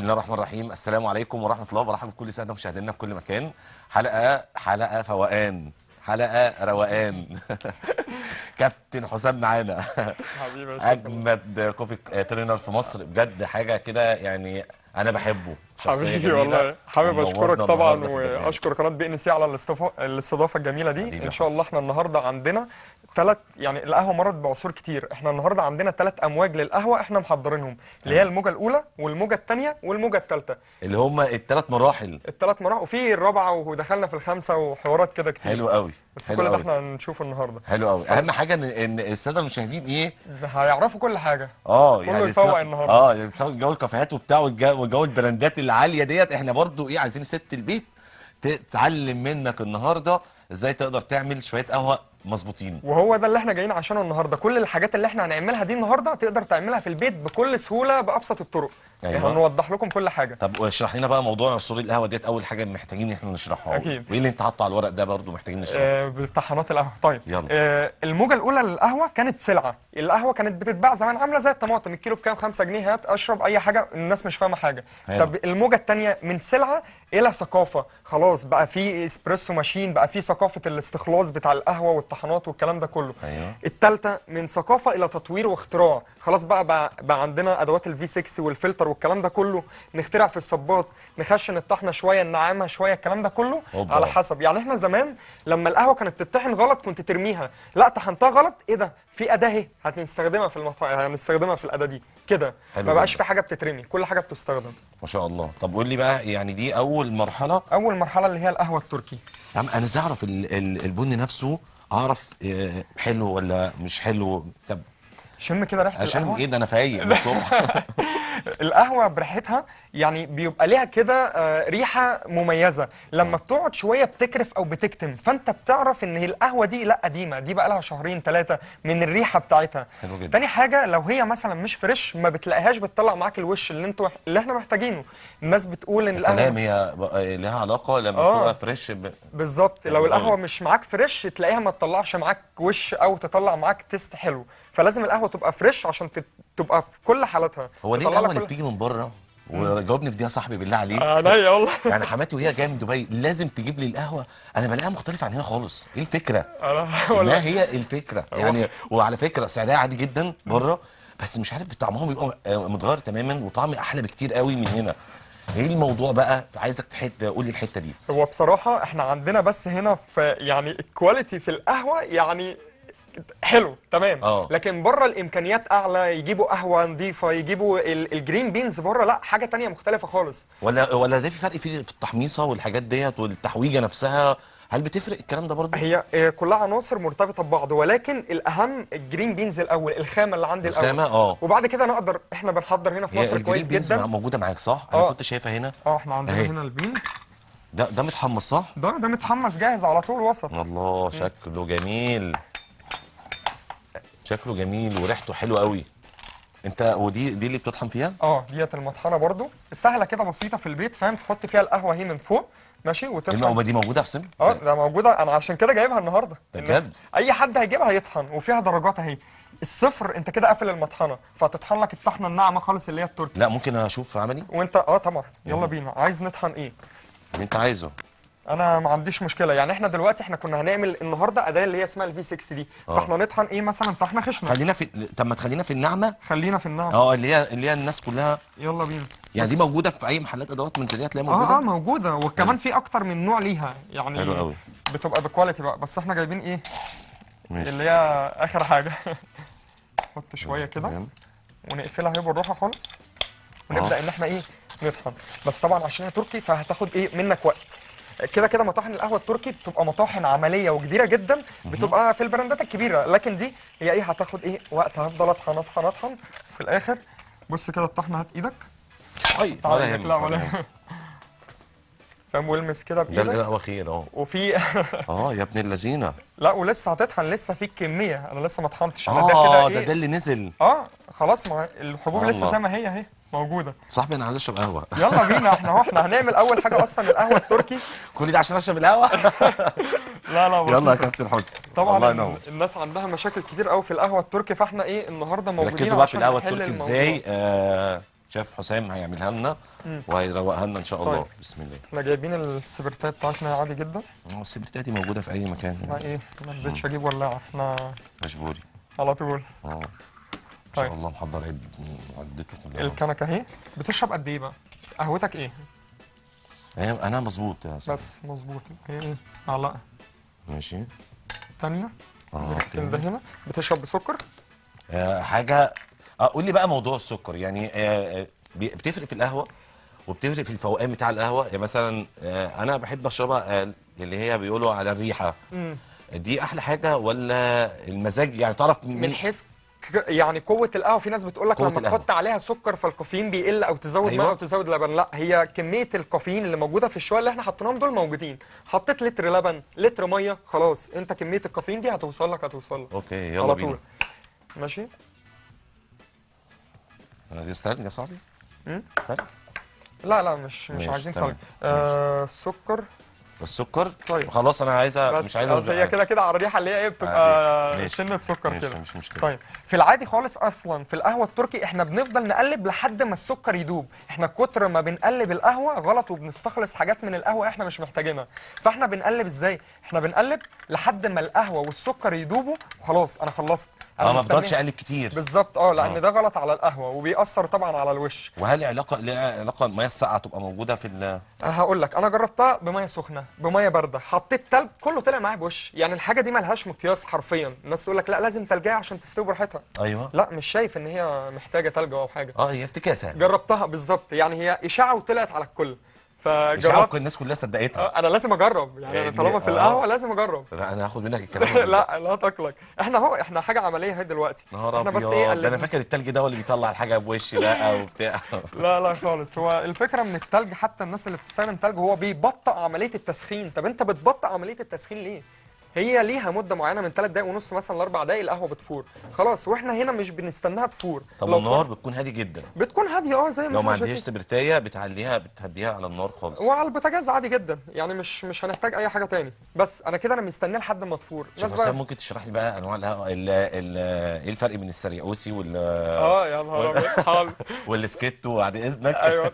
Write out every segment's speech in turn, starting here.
الله الرحمن الرحيم السلام عليكم ورحمه الله وبركاته كل سنه مشاهدينا في كل مكان حلقه حلقه فوقان حلقه روقان كابتن حسام معانا حبيبي اجمد كوفي ترينر في مصر بجد حاجه كده يعني انا بحبه شخصيه حبيبي جميلة. والله حابب ونورنا اشكرك طبعا النهاردة في البرنامج. واشكر قناه بي ان سي على الاستضافه الاستضافه الجميله دي حبيبي ان يا شاء الله حسن. احنا النهارده عندنا ثلاث يعني القهوه مرت بعصور كتير احنا النهارده عندنا ثلاث امواج للقهوه احنا محضرينهم اللي هي الموجه الاولى والموجه الثانيه والموجه الثالثه اللي هم الثلاث مراحل الثلاث مراحل وفي الرابعه ودخلنا في الخمسه وحوارات كده كتير حلو قوي بس حلو كل ده قوي احنا هنشوفه النهارده حلو قوي اهم حاجه ان ان الساده المشاهدين ايه هيعرفوا كل حاجه اه كله يعني يفوق سواء- النهاردة. اه يعني سواء جو الكافيهات وبتاع والجو وجو البراندات العاليه ديت احنا برضو ايه عايزين ست البيت تتعلم منك النهارده ازاي تقدر تعمل شويه قهوه مظبوطين وهو ده اللي احنا جايين عشانه النهارده كل الحاجات اللي احنا هنعملها دي النهارده تقدر تعملها في البيت بكل سهوله بابسط الطرق أيوة. يعني هنوضح لكم كل حاجه طب واشرح لنا بقى موضوع عصور القهوه ديت اول حاجه محتاجين احنا نشرحها أكيد. وايه اللي انت حاطه على الورق ده برضو محتاجين نشرحه آه، بطحانات القهوه طيب يلا. آه، الموجه الاولى للقهوه كانت سلعه القهوه كانت بتتباع زمان عامله زي الطماطم الكيلو بكام 5 جنيه هات اشرب اي حاجه الناس مش فاهمه حاجه حلو. طب الموجه الثانيه من سلعه الى ثقافه خلاص بقى في اسبريسو ماشين بقى في ثقافه الاستخلاص بتاع القهوه والطحانات والكلام ده كله أيوة. الثالثه من ثقافه الى تطوير واختراع خلاص بقى بقى, بقى عندنا ادوات الفي 60 والفلتر والكلام ده كله نخترع في الصباط نخشن الطحنه شويه ننعمها شويه الكلام ده كله هوبا. على حسب يعني احنا زمان لما القهوه كانت تطحن غلط كنت ترميها لا طحنتها غلط ايه ده في اداه اهي هنستخدمها في المطاعم هنستخدمها في الاداه دي كده حلو ما بقاش جدا. في حاجه بتترمي كل حاجه بتستخدم ما شاء الله طب قول لي بقى يعني دي اول مرحله اول مرحله اللي هي القهوه التركي يا عم انا ازاي اعرف ال- ال- البن نفسه اعرف آه، حلو ولا مش حلو طب شم كده ريحه عشان القهوه ايه ده انا فايق من الصبح القهوه بريحتها يعني بيبقى ليها كده آه، ريحه مميزه لما بتقعد شويه بتكرف او بتكتم فانت بتعرف ان هي القهوه دي لا قديمه دي بقى لها شهرين ثلاثه من الريحه بتاعتها حلو جدا. تاني حاجه لو هي مثلا مش فريش ما بتلاقيهاش بتطلع معاك الوش اللي انتوا اللي احنا محتاجينه الناس بتقول ان يا القهوه سلام هي بقى لها علاقه لما آه. تبقى فريش ب... بالظبط لو حلو القهوه أوي. مش معاك فريش تلاقيها ما تطلعش معاك وش او تطلع معاك تيست حلو فلازم القهوه تبقى فريش عشان تت- تبقى في كل حالاتها هو ليه تطلع القهوه لك اللي كل- بتيجي من بره وجاوبني في دي يا صاحبي بالله عليك عينيا والله يعني حماتي وهي جايه من دبي لازم تجيب لي القهوه انا بلاقيها مختلفه عن هنا خالص ايه الفكره أنا- ما والله هي الفكره يعني وعلى فكره سعرها عادي جدا بره بس مش عارف طعمهم بيبقى آه، متغير تماما وطعم احلى بكتير قوي من هنا ايه الموضوع بقى عايزك تحت قول لي الحته دي هو بصراحة احنا عندنا بس هنا في يعني الكواليتي في القهوة يعني حلو تمام اه. لكن بره الامكانيات اعلى يجيبوا قهوه نظيفه يجيبوا ال- الجرين بينز بره لا حاجه تانية مختلفه خالص ولا ولا ده في فرق في في التحميصه والحاجات ديت والتحويجه نفسها هل بتفرق الكلام ده برضه هي آه، كلها عناصر مرتبطه ببعض ولكن الاهم الجرين بينز الاول الخامه اللي عندي الاول الخامة، اه. وبعد كده نقدر احنا بنحضر هنا في هي مصر الجرين كويس بينز جدا موجوده معاك صح انا اه. كنت شايفها هنا اه احنا عندنا اهي. هنا البينز ده ده متحمص صح ده ده متحمس جاهز على طول وسط الله شكله جميل شكله جميل وريحته حلوه قوي انت ودي دي اللي بتطحن فيها اه ديت المطحنه برضو سهله كده بسيطه في البيت فاهم تحط فيها القهوه اهي من فوق ماشي دي وتطحن الموجودة دي موجوده يا حسام اه ده موجوده انا عشان كده جايبها النهارده ده الناس- بجد؟ اي حد هيجيبها هيطحن وفيها درجات اهي الصفر انت كده قافل المطحنه فتطحن لك الطحنه الناعمه خالص اللي هي التركي لا ممكن اشوف عملي وانت اه طبعا يلا بينا عايز نطحن ايه اللي انت عايزه انا ما عنديش مشكله يعني احنا دلوقتي احنا كنا هنعمل النهارده اداه اللي هي اسمها الفي 60 دي اه. فاحنا نطحن ايه مثلا طحنه خشنه خلينا في طب ما تخلينا في النعمه خلينا في النعم اه اللي هي اللي هي الناس كلها يلا بينا يعني دي بس- موجوده في اي محلات ادوات منزليه تلاقيها موجوده اه اه موجوده وكمان في اكتر من نوع ليها يعني حلو قوي. بتبقى بكواليتي بقى بس احنا جايبين ايه ماشي اللي هي اخر حاجه نحط شويه كده تمام. ونقفلها اهي بالراحه خالص ونبدا اه. ان احنا ايه نطحن بس طبعا عشان هي تركي فهتاخد ايه منك وقت كده كده مطاحن القهوه التركي بتبقى مطاحن عمليه وكبيره جدا بتبقى في البراندات الكبيره لكن دي هي ايه هتاخد ايه وقت هفضل اطحن اطحن اطحن في الاخر بص كده الطحنه هات ايدك طيب تعالى ولا ايدك يهمك لا ولا ولا يهمك. فاهم والمس كده ده اللي بايدك هو خير اه وفي اه يا ابن اللذينه لا ولسه هتطحن لسه في كميه انا لسه ما طحنتش انا ده اه كده ده ايه ده اللي نزل اه خلاص ما الحبوب الله. لسه زي ما هي اهي موجوده صاحبي انا عايز اشرب قهوه يلا بينا احنا اهو احنا هنعمل اول حاجه اصلا القهوه التركي كل ده عشان اشرب القهوه لا لا يلا يا بسيطة. كابتن حسن طبعا الله ال- ينور الناس عندها مشاكل كتير قوي في القهوه التركي فاحنا ايه النهارده موجودين ركزوا بقى في عشان القهوه نحل التركي الموضوع. ازاي آه شيف حسام هيعملها لنا وهيروقها لنا ان شاء الله طيب. بسم الله احنا جايبين السبرتايه بتاعتنا عادي جدا اه السبرتات دي موجوده في اي مكان اسمها ايه ما رضيتش اجيب ولاعه احنا مجبوري على طول اه ان طيب. شاء الله محضر عد عدته كلها الكنكه اهي بتشرب قد ايه بقى قهوتك ايه هي انا مظبوط يا سيدي. بس مظبوط هي ايه معلقه ماشي تانية اه كده هنا بتشرب بسكر آه، حاجه اه قول لي بقى موضوع السكر يعني آه، آه، بي- بتفرق في القهوه وبتفرق في الفوقان بتاع القهوه يعني مثلا آه، انا بحب اشربها آه، اللي هي بيقولوا على الريحه دي احلى حاجه ولا المزاج يعني تعرف من حيث ك- يعني قوة القهوة في ناس بتقول لك قوة لما القهوة. تحط عليها سكر فالكافيين بيقل او تزود أيوة. ماء او تزود لبن لا هي كمية الكافيين اللي موجودة في الشوية اللي احنا حطيناهم دول موجودين حطيت لتر لبن لتر مية خلاص انت كمية الكافيين دي هتوصل لك هتوصل لك اوكي يلا على بينا طول ماشي آه، دي استنى يا صاحبي طيب. لا لا مش مش ماشي، عايزين تمام. خلق آه السكر السكر طيب. خلاص انا عايزه بس مش عايزه بس هي كده كده على الريحة اللي هي ايه بتبقى عادي. ماشي. سنة سكر ماشي، كده مش مشكلة. طيب في العادي خالص اصلا في القهوه التركي احنا بنفضل نقلب لحد ما السكر يدوب احنا كتر ما بنقلب القهوه غلط وبنستخلص حاجات من القهوه احنا مش محتاجينها فاحنا بنقلب ازاي احنا بنقلب لحد ما القهوه والسكر يدوبوا وخلاص انا خلصت انا اه ما مستني- افضلش اقلب كتير بالظبط اه لان آه. ده غلط على القهوه وبيأثر طبعا على الوش وهل علاقه لها علاقه الميه الساقعه تبقى موجوده في ال هقول لك انا جربتها بميه سخنه بميه بارده حطيت تلج كله طلع معايا بوش يعني الحاجه دي ملهاش مقياس حرفيا الناس تقول لك لا لازم تلجيه عشان تستوي براحتها ايوه لا مش شايف ان هي محتاجه تلج او حاجه اه هي افتكاسه جربتها بالظبط يعني هي اشاعه وطلعت على الكل اشاعه فجربت الناس كلها صدقتها آه، انا لازم اجرب يعني أنا يعني طالما في آه. القهوه لازم اجرب لا انا هاخد منك الكلام ده بالظبط. لا لا تقلق احنا اهو احنا حاجه عمليه اهي دلوقتي نهار احنا ابيض بس ايه ده انا قلبنا فاكر التلج ده هو اللي بيطلع الحاجه بوش بقى وبتاع لا لا خالص هو الفكره من التلج حتى الناس اللي بتستخدم تلج هو بيبطئ عمليه التسخين طب انت بتبطئ عمليه التسخين ليه هي ليها مده معينه من 3 دقايق ونص مثلا لاربع دقايق القهوه بتفور خلاص واحنا هنا مش بنستناها تفور طب لو النار فور- بتكون هادي جدا بتكون هاديه اه زي ما لو ما احنا عنديش شايفين سبرتايه بتعليها بتهديها على النار خالص وعلى البوتاجاز عادي جدا يعني مش مش هنحتاج اي حاجه تاني بس انا كده انا مستنيه لحد ما تفور شوف الناس بقى- حسام ممكن تشرح لي بقى انواع القهوه ال- ال- ايه الفرق بين السريعوسي وال اه يا نهار ابيض حاضر. والسكيتو بعد اذنك ايوه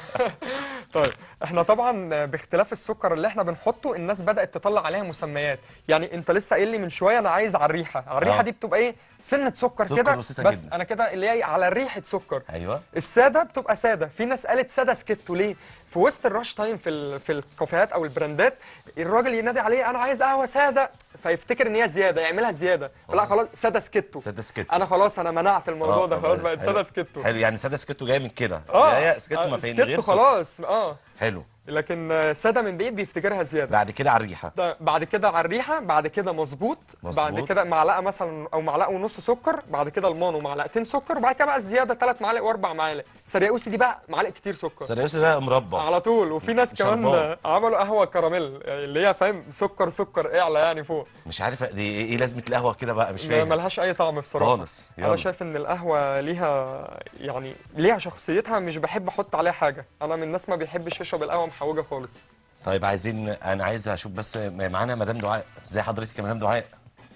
طيب احنا طبعا باختلاف السكر اللي احنا بنحطه الناس بدات تطلع عليها مسميات يعني انت لسه قايل لي من شويه انا عايز على الريحه على الريحه آه. دي بتبقى ايه سنه سكر سكر كده بسيطة بس جدا. انا كده اللي هي على ريحه سكر ايوه الساده بتبقى ساده في ناس قالت ساده سكتو ليه في وسط الراش تايم في ال- في الكافيهات او البراندات الراجل ينادي عليه انا عايز قهوه ساده فيفتكر ان هي زياده يعملها زياده لا خلاص ساده سكتو ساده سكيتو انا خلاص انا منعت الموضوع آه، ده خلاص بقت حلو. ساده سكتو حلو يعني ساده سكيتو جايه من كده اه جايه سكيتو ما آه، فين غير سكتو سكر. خلاص اه حلو لكن آه، ساده من بعيد بيفتكرها زياده بعد كده على الريحه ده بعد كده على الريحه بعد كده مظبوط بعد مظبوط. كده معلقه مثلا او معلقه ونص سكر بعد كده المانو معلقتين سكر وبعد كده بقى الزياده ثلاث معالق واربع معالق سرياوسي دي بقى معالق كتير سكر سريوسي ده مربى على طول وفي ناس كمان شربات. آه، عملوا قهوه كراميل آه، اللي هي فاهم سكر سكر اعلى يعني فوق مش عارف دي ايه إيه لازمه القهوه كده بقى مش ما- فاهم ملهاش اي طعم بصراحه خالص انا يلا شايف ان القهوه ليها يعني ليها شخصيتها مش بحب احط عليها حاجه انا من الناس ما بيحبش يشرب القهوه محوجه خالص طيب عايزين انا عايز اشوف بس معانا مدام دعاء ازي حضرتك يا مدام دعاء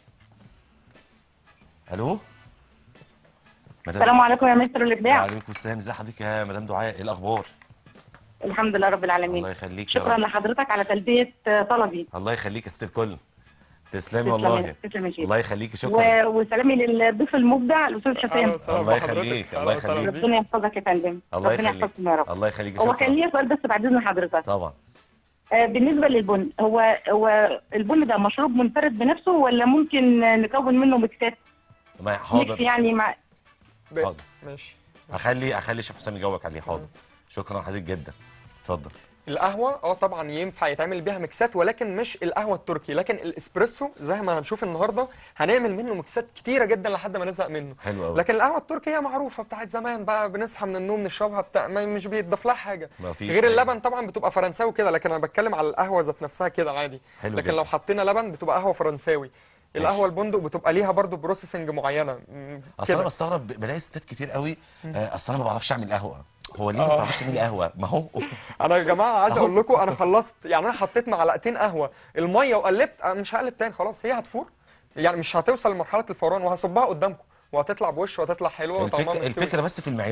الو مدام السلام عليكم يا مستر الابداع وعليكم السلام ازي حضرتك يا مدام دعاء ايه الاخبار الحمد لله رب العالمين الله يخليك يا شكرا رب لحضرتك على تلبيه آه، طلبي الله يخليك يا ست الكل تسلمي تسلم والله يا- تسلم يا شيخ. الله يخليكي شكرا و... وسلامي للضيف المبدع الاستاذ حسام أهلا وسهلا الله بحضرتك. يخليك، أهلا الله وسهلا يخليك. بيك. ربنا يحفظك يا فندم الله ربنا يخليك يحفظكم يا رب الله يخليكي هو كان شكرا ليا سؤال بس بعد اذن حضرتك طبعا آه، بالنسبه للبن هو هو البن ده مشروب منفرد بنفسه ولا ممكن نكون منه ميكسات ما ميكس حاضر يعني مع ب- حاضر. ماشي هخلي هخلي شيخ حسام يجاوبك عليه حاضر شكرا لحضرتك جدا اتفضل القهوه اه طبعا ينفع يتعمل بيها ميكسات ولكن مش القهوه التركي لكن الاسبريسو زي ما هنشوف النهارده هنعمل منه ميكسات كتيره جدا لحد ما نزهق منه حلو قوي لكن القهوه التركيه معروفه بتاعت زمان بقى بنصحى من النوم نشربها بتاع ما مش بيتضاف لها حاجه ما فيش غير حاجة. اللبن طبعا بتبقى فرنساوي كده لكن انا بتكلم على القهوه ذات نفسها كده عادي حلو لكن جدا. لو حطينا لبن بتبقى قهوه فرنساوي القهوه البندق بتبقى ليها برضو بروسيسنج معينه م، اصل انا كده. بستغرب بلاقي ستات كتير قوي آه، اصل انا ما بعرفش اعمل قهوه هو ليه ما بتعرفش تعملي قهوه ما هو انا يا جماعه عايز أهو. اقول لكم انا خلصت يعني انا حطيت معلقتين قهوه الميه وقلبت أنا مش هقلب تاني خلاص هي هتفور يعني مش هتوصل لمرحله الفوران وهصبها قدامكم وهتطلع بوش وهتطلع حلوه وطعمها الفكره مستوي. الفكره بس في المعيار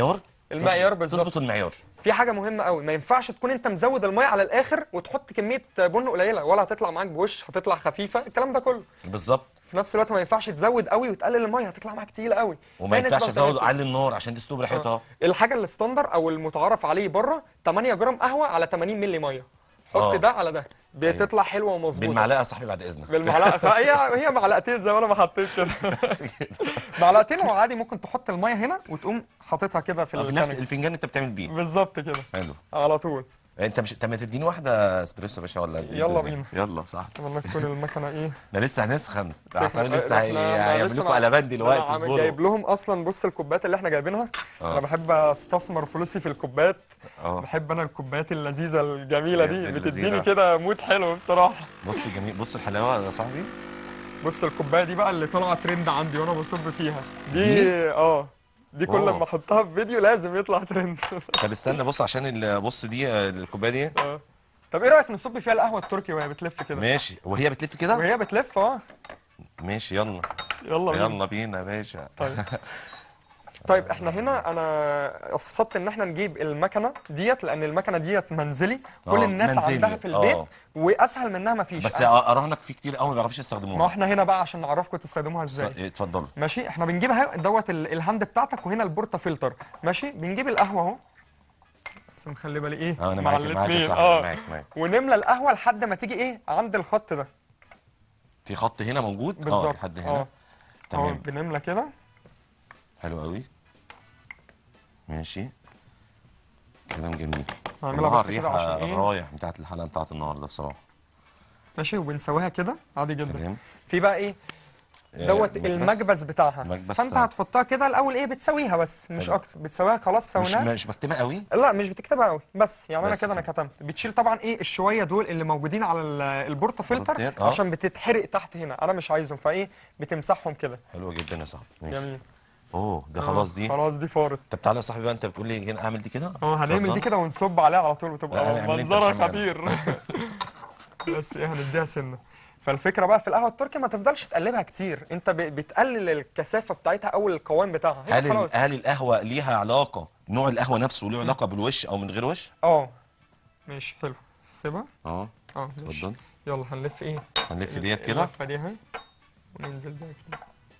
المعيار بالظبط تظبط المعيار في حاجه مهمه قوي ما ينفعش تكون انت مزود الميه على الاخر وتحط كميه بن قليله ولا هتطلع معاك بوش هتطلع خفيفه الكلام ده كله بالظبط في نفس الوقت ما ينفعش تزود قوي وتقلل الميه هتطلع معاك تقيله قوي وما هي نسبة ينفعش ازود وتناسب. علي النار عشان تستوي براحتها الحاجه الستاندر او المتعارف عليه بره 8 جرام قهوه على 80 مللي ميه حط آه. ده على ده بتطلع حلوه ومظبوطه بالمعلقه يا صاحبي بعد اذنك بالمعلقه هي هي معلقتين زي ما انا ما حطيت كده بس كده. معلقتين وعادي ممكن تحط الميه هنا وتقوم حاططها كده في بنفس الكنكه الفنجان انت بتعمل بيه بالظبط كده حلو على طول انت مش طب ما تديني واحده اسبريسو يا باشا ولا إيه يلا الدنيا؟ بينا. يلا صح اتمنى تكون المكنه ايه ده لسه هنسخن ده سخنة. حسام آه، لسه ده هي- إحنا- أنا هيعمل لسه لكم مع- قلبان أنا دلوقتي عامل- اصبروا جايب لهم اصلا بص الكوبايات اللي احنا جايبينها آه. انا بحب استثمر فلوسي في الكوبايات اه بحب انا الكوبايات اللذيذه الجميله يا دي ابن بتديني اللذينة. كده مود حلو بصراحه بص جميل بص الحلاوه يا صاحبي بص الكوبايه دي بقى اللي طالعه ترند عندي وانا بصب فيها دي؟ دي اه دي كل أوه. ما احطها في فيديو لازم يطلع ترند طب استنى بص عشان ال- بص دي آه، الكوبايه دي اه طب ايه رايك نصب فيها القهوه التركي وهي بتلف كده ماشي وهي بتلف كده وهي بتلف اه ماشي يلا يلا بينا يلا بينا يا باشا طيب طيب احنا هنا انا قصدت ان احنا نجيب المكنه ديت لان المكنه ديت منزلي كل آه، الناس منزلي، عندها في البيت آه. واسهل منها مفيش بس أنا- اراهنك في كتير قوي ما بيعرفوش ما يستخدموها احنا هنا بقى عشان نعرفكم تستخدموها س- ازاي اتفضلوا ماشي احنا بنجيب اهي دوت ال- الهاند بتاعتك وهنا البورتا فلتر ماشي بنجيب القهوه اهو بس مخلي بالي ايه اه انا مع معاك معاك يا الاتنين. صاحبي اه معاك معاك ونملى القهوه لحد ما تيجي ايه عند الخط ده في خط هنا موجود اه بالظبط لحد اه هنا اه تمام بنملى كده حلو قوي ماشي كلام جميل هعملها والله بس كده عشان الريحه ايه الرايح بتاعت الحلقه بتاعت النهارده بصراحه ماشي وبنسويها كده عادي جدا تمام في بقى ايه آه، دوت مكبس. المكبس بتاعها المكبس فانت بتاعها. هتحطها كده الاول ايه بتسويها بس مش حلو. اكتر بتسويها خلاص مش سويناها مش بكتبها قوي لا مش بتكتبها قوي بس يعني انا بس كده انا كده. كتمت بتشيل طبعا ايه الشويه دول اللي موجودين على ال- البورتا فلتر البورتين، آه. عشان بتتحرق تحت هنا انا مش عايزهم فايه بتمسحهم كده حلوه جدا يا صاحبي ماشي جميل اوه ده خلاص آه، دي خلاص دي فارت طب تعالى يا صاحبي بقى انت بتقول لي هنا اعمل دي كده اه هنعمل دي اتفضل. كده ونصب عليها على طول لا، وتبقى هنعمل انت منظرها عشان أنا. خطير بس ايه هنديها سنه فالفكره بقى في القهوه التركي ما تفضلش تقلبها كتير انت ب- بتقلل الكثافه بتاعتها او القوام بتاعها هي هل ال- خلاص هل القهوه ليها علاقه نوع القهوه نفسه له علاقه بالوش او من غير وش اه ماشي حلو سيبها اه اه ماشي اتفضل يلا هنلف ايه هنلف ديت كده اللفه دي اهي وننزل بيها كده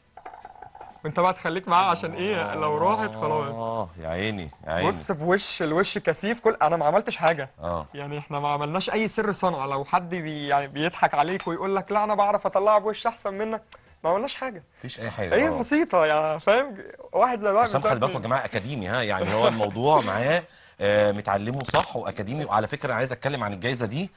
وانت بقى تخليك معاه عشان ايه لو راحت خلاص اه يا عيني يا عيني بص بوش الوش كثيف كل انا ما عملتش حاجه اه يعني احنا ما عملناش اي سر صنعه لو حد بي يعني بيضحك عليك ويقول لك لا انا بعرف اطلعها بوش احسن منك ما عملناش حاجه مفيش اي حاجه هي آه. بسيطه يعني فاهم واحد زي واحد حسام بيساوي خلي بالكم يا اتنين. جماعه اكاديمي ها يعني هو الموضوع معاه آه، متعلمه صح واكاديمي وعلى فكره انا عايز اتكلم عن الجائزه دي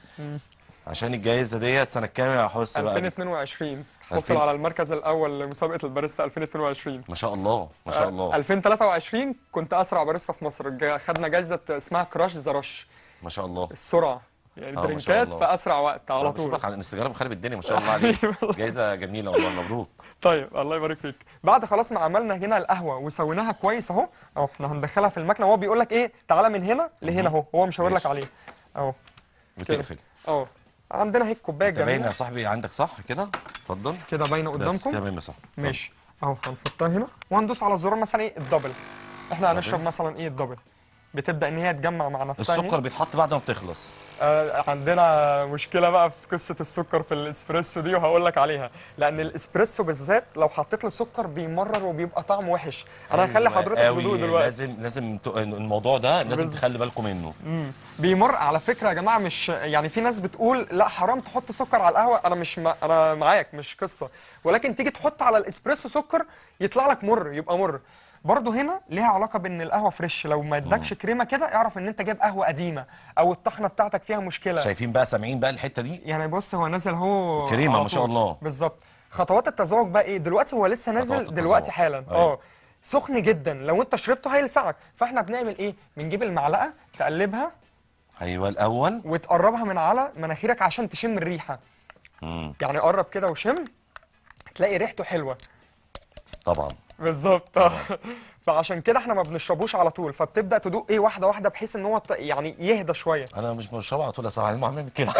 عشان الجائزه ديت سنه كام يا حس بقى 2022 حصل 2000. على المركز الاول لمسابقه الباريستا 2022 ما شاء الله ما شاء الله 2023 كنت اسرع باريستا في مصر جا- خدنا جايزه اسمها كراش ذا رش ما شاء الله السرعه يعني آه، ما شاء درينكات الله. في اسرع وقت على طول بشوفك على الانستجرام خارب الدنيا ما شاء الله عليك جائزه جميله والله مبروك طيب الله يبارك فيك بعد خلاص ما عملنا هنا القهوه وسويناها كويس اهو اهو احنا هندخلها في المكنه وهو بيقول لك ايه تعالى من هنا لهنا اهو هو مشاور لك ماشي. عليه اهو بتقفل اهو عندنا اهي الكوبايه ده باين الجميله يا صاحبي عندك صح كده اتفضل كده باينه بس كده قدامكم باين يا صاحبي اتفضل. ماشي اهو هنحطها هنا وهندوس على الزرار مثلا ايه الدبل احنا هنشرب مثلا ايه الدبل بتبدا ان هي تجمع مع نفسها أهي. السكر بيتحط بعد ما بتخلص آه، عندنا مشكله بقى في قصه السكر في الاسبريسو دي وهقول لك عليها لان الاسبريسو بالذات لو حطيت له سكر بيمرر وبيبقى طعمه وحش انا هخلي أيوة حضرتك قوي، تدوق دلوقتي لازم لازم ت- الموضوع ده لازم بز- تخلي بالكم منه بيمر على فكره يا جماعه مش يعني في ناس بتقول لا حرام تحط سكر على القهوه انا مش ما انا معاك مش قصه ولكن تيجي تحط على الاسبريسو سكر يطلع لك مر يبقى مر برضه هنا ليها علاقه بان القهوه فريش لو ما ادكش كريمه كده اعرف ان انت جايب قهوه قديمه او الطحنه بتاعتك فيها مشكله شايفين بقى سامعين بقى الحته دي يعني بص هو نازل اهو كريمة على ما شاء طول. الله. بالظبط خطوات التذوق بقى ايه دلوقتي هو لسه خطوات نازل التذوق. دلوقتي حالا أيوة. اه سخن جدا لو انت شربته هيلسعك فاحنا بنعمل ايه بنجيب المعلقه تقلبها ايوه الاول وتقربها من على مناخيرك عشان تشم الريحه مم. يعني قرب كده وشم تلاقي ريحته حلوه طبعا بالظبط اه فعشان كده احنا ما بنشربوش على طول فبتبدا تدوق ايه واحده واحده بحيث ان هو ت- يعني يهدى شويه انا مش بشربها على طول يا صاحبي انا بعمل كده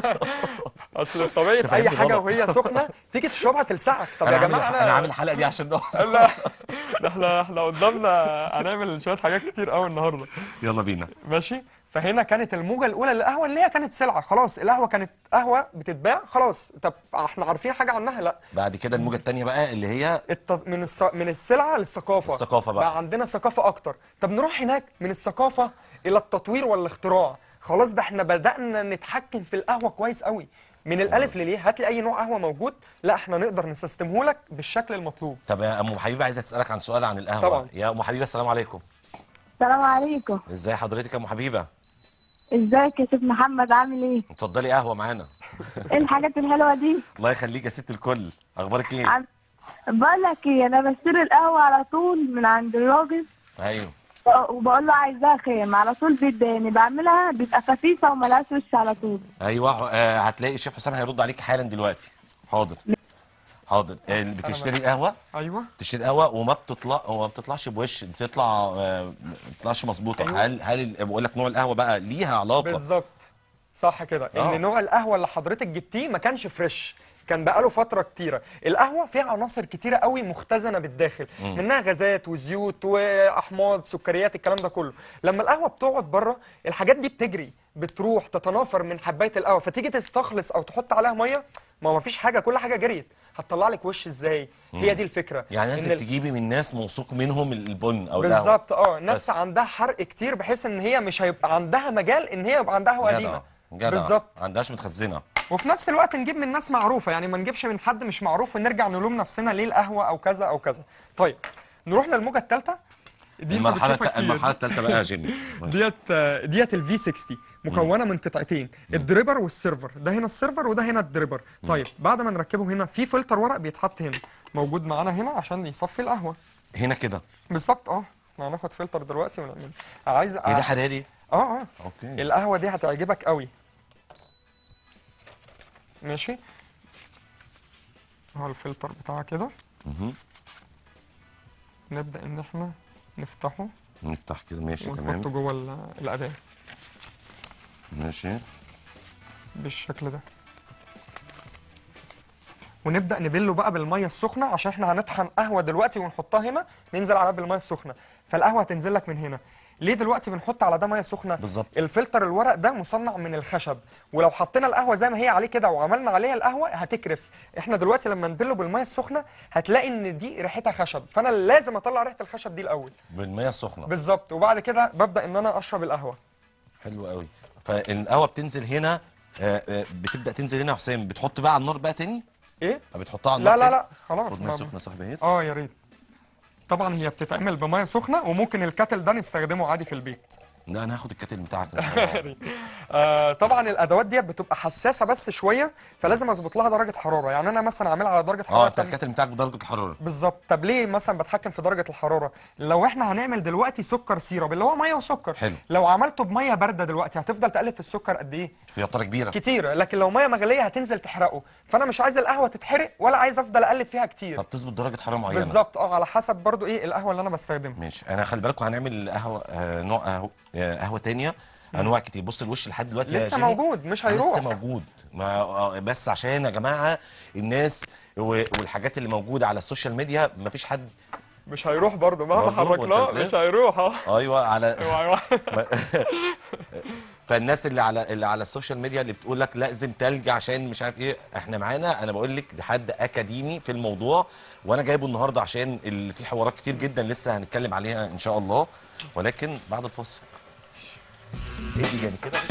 اصل طبيعه أنت اي فاهمني حاجه غلط. وهي سخنه تيجي تشربها تلسعك طب انا يا عامل جماعه انا عامل الحلقه دي عشان ده لا ده احنا احنا قدامنا هنعمل شويه حاجات كتير قوي النهارده يلا بينا ماشي فهنا كانت الموجه الاولى للقهوه اللي هي كانت سلعه خلاص القهوه كانت قهوه بتتباع خلاص طب احنا عارفين حاجه عنها لا بعد كده الموجه الثانيه بقى اللي هي الت... من الص... من السلعه للثقافه الثقافة بقى. بقى عندنا ثقافه اكتر طب نروح هناك من الثقافه الى التطوير والاختراع خلاص ده احنا بدانا نتحكم في القهوه كويس قوي من الالف لليه هات لي اي نوع قهوه موجود لا احنا نقدر نسيستمه لك بالشكل المطلوب طب يا ام حبيبه عايزه تسالك عن سؤال عن القهوه طبعا. يا ام حبيبه السلام عليكم السلام عليكم ازاي حضرتك يا ام حبيبه ازيك يا ست محمد عامل ايه اتفضلي قهوه معانا ايه الحاجات الحلوه دي الله يخليك يا ست الكل اخبارك ايه عم... بقول لك ايه انا بشتري القهوه على طول من عند الراجل ايوه وبقول له عايزاها خام على طول بيداني بعملها بيبقى خفيفه وملهاش وش على طول ايوه آه هتلاقي الشيف حسام هيرد عليك حالا دلوقتي حاضر حاضر آه، بتشتري قهوه ايوه تشتري قهوه وما بتطلع وما بتطلعش بوش بتطلع آه، ما بتطلعش مظبوطه أيوة. هل هل ال- بقول لك نوع القهوه بقى ليها علاقه بالظبط صح كده آه. ان نوع القهوه اللي حضرتك جبتيه ما كانش فريش كان بقاله فتره كتيره القهوه فيها عناصر كتيره قوي مختزنه بالداخل منها غازات وزيوت واحماض سكريات الكلام ده كله لما القهوه بتقعد بره الحاجات دي بتجري بتروح تتناثر من حبايه القهوه فتيجي تستخلص او تحط عليها ميه ما ما فيش حاجه كل حاجه جريت هتطلع لك وش ازاي هي دي الفكره يعني إن لازم ال- تجيبي من ناس موثوق منهم البن او القهوه بالظبط اه ناس بس. عندها حرق كتير بحيث ان هي مش هيبقى عندها مجال ان هي يبقى عندها قهوه جدع قديمه جدع بالظبط ما عندهاش متخزنه وفي نفس الوقت نجيب من ناس معروفه يعني ما نجيبش من حد مش معروف ونرجع نلوم نفسنا ليه القهوه او كذا او كذا طيب نروح للموجه الثالثه دي أنت المرحله بتشوفها الت- كتير. المرحله الثالثه بقى يا جيمي ماشي. ديت آه، ديت الفي 60 مكونه من قطعتين الدريبر والسيرفر ده هنا السيرفر وده هنا الدريبر طيب بعد ما نركبه هنا في فلتر ورق بيتحط هنا موجود معانا هنا عشان يصفي القهوه هنا كده بالظبط اه احنا هناخد فلتر دلوقتي ونعمل عايز ايه ده حراري اه اه اوكي القهوه دي هتعجبك قوي ماشي اهو الفلتر بتاعها كده مهم. نبدا ان احنا نفتحه نفتح كده ماشي ونحطه تمام جوه ال- الاداه ماشي بالشكل ده ونبدا نبله بقى بالميه السخنه عشان احنا هنطحن قهوه دلوقتي ونحطها هنا ننزل عليها بالميه السخنه فالقهوه هتنزل لك من هنا ليه دلوقتي بنحط على ده ميه سخنه بالظبط. الفلتر الورق ده مصنع من الخشب ولو حطينا القهوه زي ما هي عليه كده وعملنا عليها القهوه هتكرف احنا دلوقتي لما نبله بالميه السخنه هتلاقي ان دي ريحتها خشب فانا لازم اطلع ريحه الخشب دي الاول بالميه السخنه بالظبط وبعد كده ببدا ان انا اشرب القهوه حلو قوي فالقهوه بتنزل هنا آه، آه، بتبدا تنزل هنا يا حسام بتحط بقى على النار بقى تاني ايه بتحطها على لا النار لا تاني؟ لا خلاص خد ميه ما- سخنه يا صاحبي اهي اه يا ريت طبعا هي بتتعمل بميه سخنه وممكن الكاتل ده نستخدمه عادي في البيت لا انا هاخد الكاتل بتاعك ان شاء الله آه طبعا الادوات ديت بتبقى حساسه بس شويه فلازم اظبط لها درجه حراره يعني انا مثلا عاملها على درجه اه حراره انت تانية. الكاتل بتاعك بدرجه الحراره بالظبط طب ليه مثلا بتحكم في درجه الحراره لو احنا هنعمل دلوقتي سكر سيرب اللي هو ميه وسكر حلو. لو عملته بميه بارده دلوقتي هتفضل تقلب في السكر قد ايه في طاره كبيره كتير لكن لو ميه مغليه هتنزل تحرقه فانا مش عايز القهوه تتحرق ولا عايز افضل اقلب فيها كتير فبتظبط درجه حراره معينه بالظبط اه على حسب برضو ايه القهوه اللي انا بستخدمها ماشي انا خلي بالكم هنعمل قهوه آه نوع قهوه آه، قهوه تانية انواع كتير بص الوش لحد دلوقتي يا لسه جيمي موجود مش هيروح لسه موجود ما آه، بس عشان يا جماعه الناس و- والحاجات اللي موجوده على السوشيال ميديا مفيش حد مش هيروح برضه مهما برضه؟ حركناه وأنت مش هيروح اه ايوه على ايوه فالناس اللي على اللي على السوشيال ميديا اللي بتقول لك لازم تلج عشان مش عارف ايه احنا معانا انا بقول لك حد اكاديمي في الموضوع وانا جايبه النهارده عشان ال- في حوارات كتير جدا لسه هنتكلم عليها ان شاء الله ولكن بعد الفاصل ايه دي يعني كده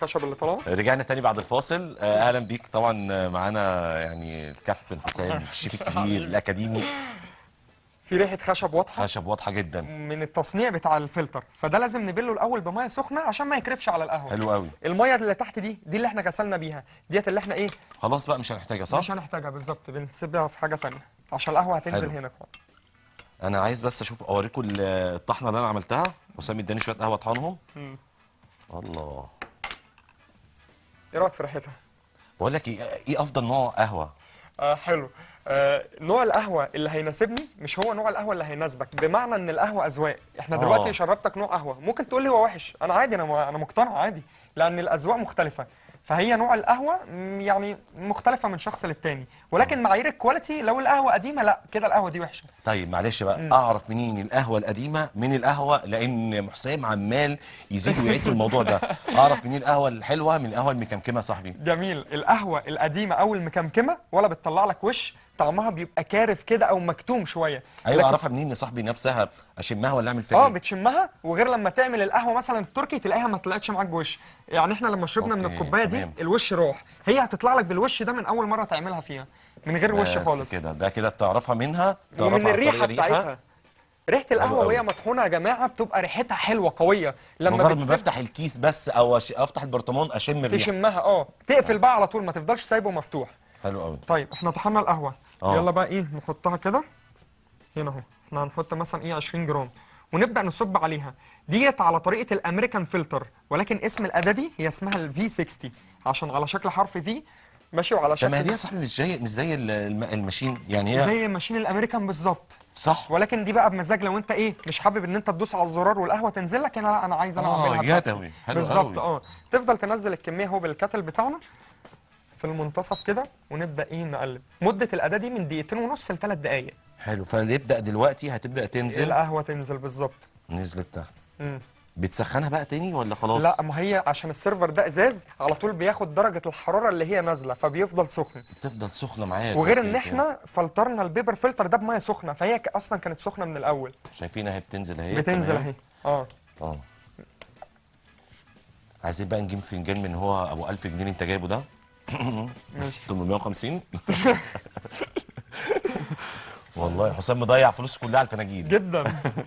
الخشب اللي طالعه رجعنا تاني بعد الفاصل آه، اهلا بيك طبعا آه، معانا يعني الكابتن حسام الشيف الكبير الاكاديمي في ريحه خشب واضحه خشب واضحه جدا من التصنيع بتاع الفلتر فده لازم نبله الاول بميه سخنه عشان ما يكرفش على القهوه حلو قوي الميه اللي تحت دي دي اللي احنا غسلنا بيها ديت اللي احنا ايه خلاص بقى مش هنحتاجها صح مش هنحتاجها بالظبط بنسيبها في حاجه تانية عشان القهوه هتنزل حلو. هنا كمان انا عايز بس اشوف اوريكم ال- الطحنه اللي انا عملتها حسام اداني شويه قهوه اطحنهم مم. الله ايه رايك في ريحتها بقول لك ايه ايه افضل نوع قهوه آه حلو آه نوع القهوه اللي هيناسبني مش هو نوع القهوه اللي هيناسبك بمعنى ان القهوه اذواق احنا دلوقتي آه. شربتك نوع قهوه ممكن تقول لي هو وحش انا عادي انا انا مقتنع عادي لان الاذواق مختلفه فهي نوع القهوه مم، يعني مختلفه من شخص للتاني ولكن معايير الكواليتي لو القهوه قديمه لا كده القهوه دي وحشه طيب معلش بقى اعرف منين القهوه القديمه من القهوه لان حسام عمال يزيد ويعيد في الموضوع ده اعرف منين القهوه الحلوه من القهوه المكمكمه يا صاحبي جميل القهوه القديمه او المكمكمه ولا بتطلع لك وش طعمها بيبقى كارف كده او مكتوم شويه ايوه لكن- اعرفها منين يا صاحبي نفسها اشمها ولا اعمل فيها اه إيه؟ بتشمها وغير لما تعمل القهوه مثلا التركي تلاقيها ما طلعتش معاك بوش يعني احنا لما شربنا من أوكي، الكوبايه دي تمام. الوش راح هي هتطلع لك بالوش ده من اول مره تعملها فيها من غير وش بس خالص كده ده كده تعرفها منها تعرفها ومن عن طريق الريحه بتاعتها ريحه القهوه أوي. وهي مطحونه يا جماعه بتبقى ريحتها حلوه قويه لما مجرد ما بتسيب بفتح الكيس بس او أش- افتح البرطمان اشم الريحه تشمها اه تقفل بقى على طول ما تفضلش سايبه مفتوح حلو قوي طيب احنا طحنا القهوه آه. يلا بقى ايه نحطها كده هنا اهو احنا هنحط مثلا ايه 20 جرام ونبدا نصب عليها ديت على طريقه الامريكان فلتر ولكن اسم الاداه دي هي اسمها الفي 60 عشان على شكل حرف في ماشي وعلى طب ما هي شكل دي يا صاحبي مش زي مش زي ال- الم- الماشين يعني هي زي ماشين الامريكان بالظبط صح ولكن دي بقى بمزاج لو انت ايه مش حابب ان انت تدوس على الزرار والقهوه تنزل لك انا لا انا عايز انا آه، اعملها بنفسي. يدوي. حلو بالظبط قوي. اه تفضل تنزل الكميه هو بالكاتل بتاعنا في المنتصف كده ونبدا ايه نقلب مده الاداه دي من دقيقتين ونص لثلاث دقائق حلو فنبدا دلوقتي هتبدا تنزل القهوه تنزل بالظبط نزلت تحت مم. بتسخنها بقى تاني ولا خلاص لا ما هي عشان السيرفر ده ازاز على طول بياخد درجه الحراره اللي هي نازله فبيفضل سخن بتفضل سخنه معاك وغير أوكي، ان احنا فلترنا البيبر فلتر ده بميه سخنه فهي ك- اصلا كانت سخنه من الاول شايفين اهي بتنزل اهي بتنزل تمام. اهي اه اه عايزين بقى نجيب فنجان من هو ابو 1000 جنيه اللي انت جايبه ده ماشي 850 والله حسام مضيع فلوس كلها على الفناجيل جدا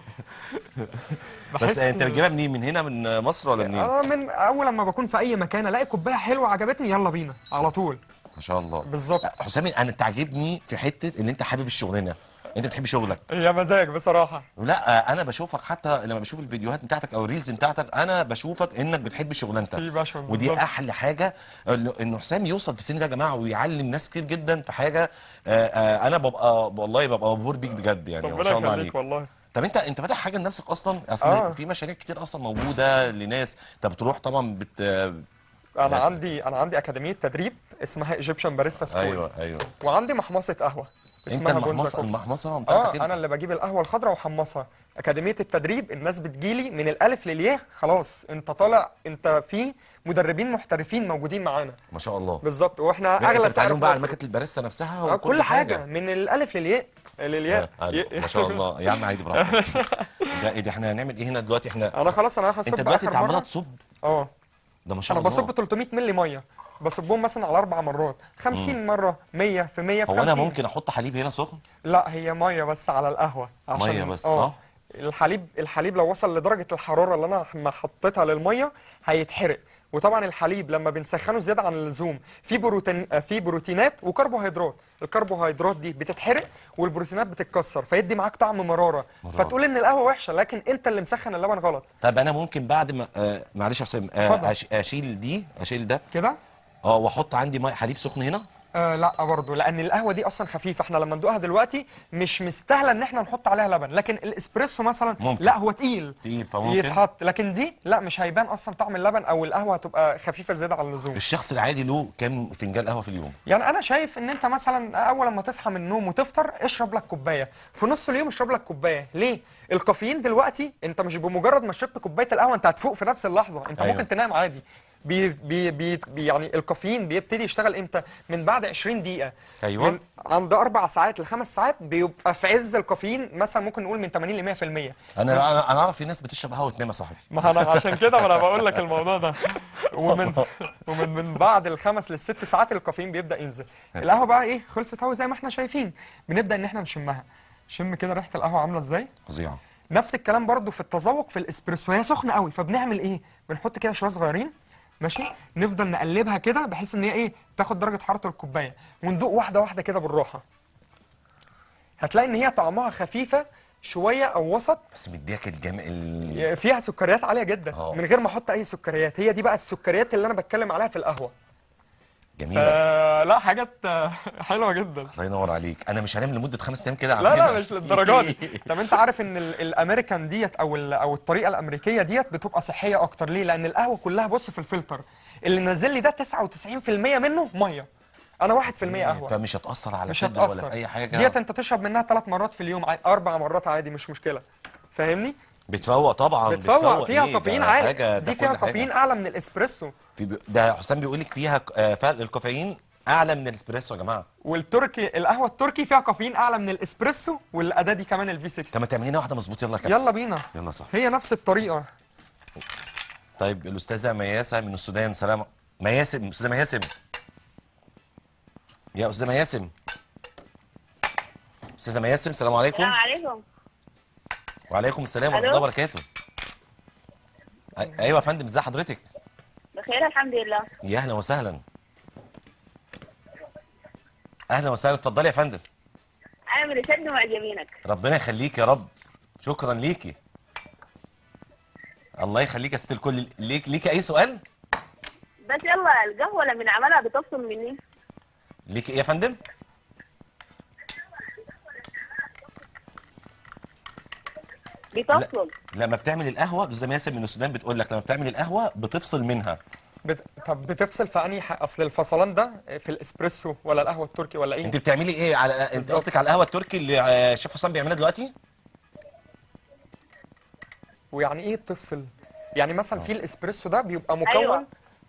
بس بحس انت إن- بتجيبها منين من هنا من مصر ولا منين انا من اول لما بكون في اي مكان الاقي كوبايه حلوه عجبتني يلا بينا على طول ما شاء الله بالظبط حسام انا تعجبني في حته ان انت حابب الشغلانه انت بتحب شغلك هي مزاج بصراحه لا انا بشوفك حتى لما بشوف الفيديوهات بتاعتك او الريلز بتاعتك انا بشوفك انك بتحب شغلانتك في باشا ودي بالظبط. احلى حاجه إنه- ان حسام يوصل في السن ده يا جماعه ويعلم ناس كتير جدا في حاجه آه، آه، انا ببقى والله ببقى مبهور بيك بجد يعني ما ربنا شاء الله يخليك عليك والله طب انت انت فاتح حاجه لنفسك اصلا اصل آه. في مشاريع كتير اصلا موجوده لناس انت بتروح طبعا بت انا عندي انا عندي اكاديميه تدريب اسمها ايجيبشن باريستا سكول ايوه ايوه وعندي محمصه قهوه انت اسمها بونزا المحمصه كوفي. المحمصه بتاعتك اه انت انا اللي بجيب القهوه الخضراء واحمصها اكاديميه التدريب الناس بتجيلي من الالف للياء خلاص انت طالع انت في مدربين محترفين موجودين معانا ما شاء الله بالظبط واحنا انت اغلى سعر بتتعلم في بقى على مصر. مكنه الباريستا نفسها آه، وكل كل حاجه من الالف للياء للياء آه، آه، ما شاء الله يا عم عادي براحتك ده ايه ده احنا هنعمل ايه هنا دلوقتي احنا انا خلاص انا هصب انت دلوقتي انت آخر عماله مرة. تصب اه ده ما شاء انا الله بصب 300 مللي ميه بصبهم مثلا على اربع مرات 50 مره 100 في 100 في هو انا 50 ممكن احط حليب هنا سخن لا هي ميه بس على القهوه عشان مية بس، آه. صح؟ الحليب الحليب لو وصل لدرجه الحراره اللي انا ما حطيتها للميه هيتحرق وطبعا الحليب لما بنسخنه زياده عن اللزوم في بروتين آه، في بروتينات وكربوهيدرات الكربوهيدرات دي بتتحرق والبروتينات بتتكسر فيدي معاك طعم مراره, مرارة. فتقول ان القهوه وحشه لكن انت اللي مسخن اللبن غلط طب انا ممكن بعد ما آه معلش يا حسام آه اتفضل. أش- اشيل دي اشيل ده كده اه واحط عندي ميه حليب سخن هنا آه لا برضه لان القهوه دي اصلا خفيفه احنا لما ندوقها دلوقتي مش مستاهله ان احنا نحط عليها لبن لكن الاسبريسو مثلا ممكن. لا هو تقيل تقيل فممكن يتحط لكن دي لا مش هيبان اصلا طعم اللبن او القهوه هتبقى خفيفه زياده عن اللزوم الشخص العادي له كام فنجان قهوه في اليوم يعني انا شايف ان انت مثلا اول لما تصحى من النوم وتفطر اشرب لك كوبايه في نص اليوم اشرب لك كوبايه ليه الكافيين دلوقتي انت مش بمجرد ما شربت كوبايه القهوه انت هتفوق في نفس اللحظه انت أيوة. ممكن تنام عادي بي بي بي بي- يعني الكافيين بيبتدي يشتغل امتى من بعد 20 دقيقه أيوة. من عند اربع ساعات لخمس ساعات بيبقى في عز الكافيين مثلا ممكن نقول من 80 ل 100% انا انا انا اعرف في ناس بتشرب قهوه وتنام يا صاحبي ما انا عشان كده ما انا بقول لك الموضوع ده ومن ومن من بعد الخمس للست ساعات الكافيين بيبدا ينزل القهوه بقى ايه خلصت اهو زي ما احنا شايفين بنبدا ان احنا نشمها شم كده ريحه القهوه عامله ازاي فظيعه نفس الكلام برضو في التذوق في الاسبريسو هي سخنه قوي فبنعمل ايه بنحط كده شويه صغيرين ماشي نفضل نقلبها كده بحيث ان هي ايه تاخد درجه حراره الكوبايه وندوق واحده واحده كده بالراحه هتلاقي ان هي طعمها خفيفه شويه او وسط بس مديك الجم ال... فيها سكريات عاليه جدا اه. من غير ما احط اي سكريات هي دي بقى السكريات اللي انا بتكلم عليها في القهوه جميله آه لا حاجات آه، حلوه جدا الله ينور عليك انا مش هنام لمده خمس ايام كده على لا لا كده. مش للدرجه دي طب انت عارف ان ال- الامريكان ديت او ال- او الطريقه الامريكيه ديت بتبقى صحيه اكتر ليه لان القهوه كلها بص في الفلتر اللي نازل لي ده 99% منه ميه انا 1% قهوه فمش هتاثر على مش صدر ولا هتاثر في اي حاجه ديت انت تشرب منها ثلاث مرات في اليوم عادي، اربع مرات عادي مش مشكله فاهمني بتفوق طبعا بتفوق فيها إيه؟ كافيين ده عالي حاجة- ده دي كل فيها حاجة. كافيين اعلى من الاسبريسو في بي... ده حسام بيقول لك فيها ك- آه، فرق الكافيين اعلى من الاسبريسو يا جماعه والتركي القهوه التركي فيها كافيين اعلى من الاسبريسو والاداه دي كمان الفي 6 طب ما تعملي لنا واحده مظبوط يلا يا كابتن يلا بينا يلا صح هي نفس الطريقه طيب الاستاذه مياسه من السودان سلام مياسم استاذه مياسم يا استاذه مياسم استاذه مياسم السلام عليكم السلام عليكم وعليكم السلام ورحمه ألو؟ الله وبركاته أي- ايوه يا فندم ازي حضرتك بخير الحمد لله يا اهلا وسهلا اهلا وسهلا اتفضلي يا فندم انا من السد معجبينك ربنا يخليك يا رب شكرا ليكي الله يخليك يا ست الكل ليك ليكي اي سؤال بس يلا القهوه لما عملها بتفصل مني ليكي ايه يا فندم بتفصل لما بتعمل القهوه استاذه مياسم من السودان بتقول لك لما بتعمل القهوه بتفصل منها بت... طب بتفصل في انهي ح... اصل الفصلان ده في الاسبريسو ولا القهوه التركي ولا ايه انت بتعملي ايه على انت بالظبط. قصدك على القهوه التركي اللي آه، شيف حسام بيعملها دلوقتي ويعني ايه بتفصل يعني مثلا في الاسبريسو ده بيبقى مكون أيوة.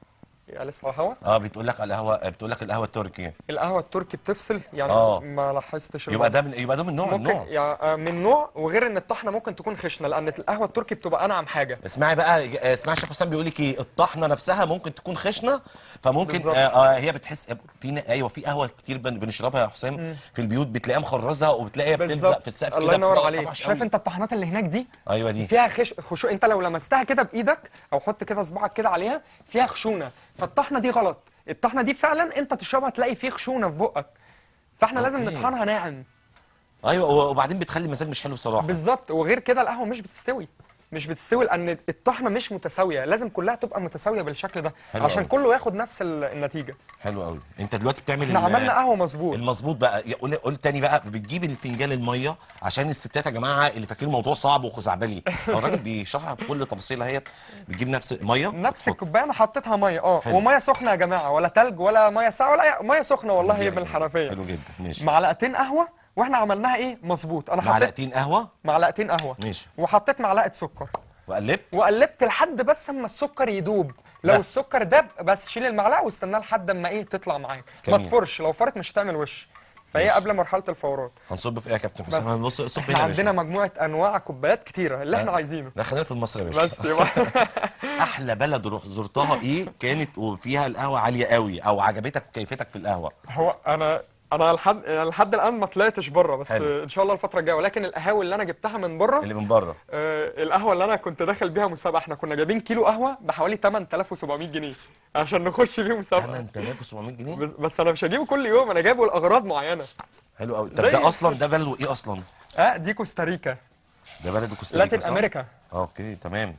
يا لسه على الهوا اه بتقول لك على القهوه بتقول لك القهوه التركي القهوه التركي بتفصل يعني آه. ما لاحظتش يبقى الموضوع. ده من يبقى ده من نوع ممكن النوع يعني آه، من نوع وغير ان الطحنه ممكن تكون خشنه لان القهوه التركي بتبقى انعم حاجه اسمعي بقى آه، اسمعي شيف حسام بيقول لك ايه الطحنه نفسها ممكن تكون خشنه فممكن بالظبط. آه آه هي بتحس في ن- ايوه في قهوه كتير بن- بنشربها يا حسام في البيوت بتلاقيها مخرزه وبتلاقيها بتلزق بالظبط في السقف الله كده ينور بتبقى عليك طبعاً شايف قوي. انت الطحنات اللي هناك دي ايوه دي فيها خش خشو انت لو لمستها كده بايدك او حط كده صباعك كده عليها فيها خشونه فالطحنه دي غلط الطحنه دي فعلا انت تشربها تلاقي فيه خشونه في بقك فاحنا لازم أوكي. نطحنها ناعم ايوه وبعدين بتخلي المزاج مش حلو بصراحه بالظبط وغير كده القهوه مش بتستوي مش بتستوي لان الطحنه مش متساويه لازم كلها تبقى متساويه بالشكل ده حلو عشان أوي. كله ياخد نفس ال- النتيجه حلو قوي انت دلوقتي بتعمل احنا ال- عملنا قهوه مظبوط المظبوط بقى يا- قول قول تاني بقى بتجيب الفنجان الميه عشان الستات يا جماعه اللي فاكرين الموضوع صعب وخزعبلي هو الراجل بيشرحها بكل تفصيلها هي بتجيب نفس ميه نفس الكوبايه انا حطيتها ميه اه حلو. وميه سخنه يا جماعه ولا تلج ولا ميه ساقعه ولا أي- ميه سخنه والله هي من حلو الحنفيه جدا ماشي معلقتين قهوه واحنا عملناها ايه مظبوط انا حطيت معلقتين قهوه معلقتين قهوه ماشي. وحطيت معلقه سكر وقلبت وقلبت لحد بس اما السكر يدوب لو بس. السكر داب بس شيل المعلقه واستناه لحد اما ايه تطلع معاك ما جميل. تفرش لو فرت مش هتعمل وش فهي ماشي. قبل مرحله الفورات هنصب في ايه يا كابتن بس حسام هنص صب احنا هنا يا عندنا باشا. مجموعه انواع كوبايات كتيره اللي احنا عايزينه لا خلينا في المصري يا باشا بس يبقى احلى بلد روح زرتها ايه كانت وفيها القهوه عاليه قوي او عجبتك كيفتك في القهوه هو انا انا لحد يعني لحد الان ما طلعتش بره بس حلو. ان شاء الله الفتره الجايه ولكن القهاوي اللي انا جبتها من بره اللي من بره آه القهوه اللي انا كنت داخل بيها مسابقه احنا كنا جايبين كيلو قهوه بحوالي 8700 جنيه عشان نخش بيه مسابقه 8700 جنيه بس, بس انا مش هجيبه كل يوم انا جايبه لاغراض معينه حلو قوي طب زي ده اصلا ده بلده ايه اصلا اه دي كوستاريكا ده بلد كوستاريكا لاتين صح؟ امريكا اه اوكي تمام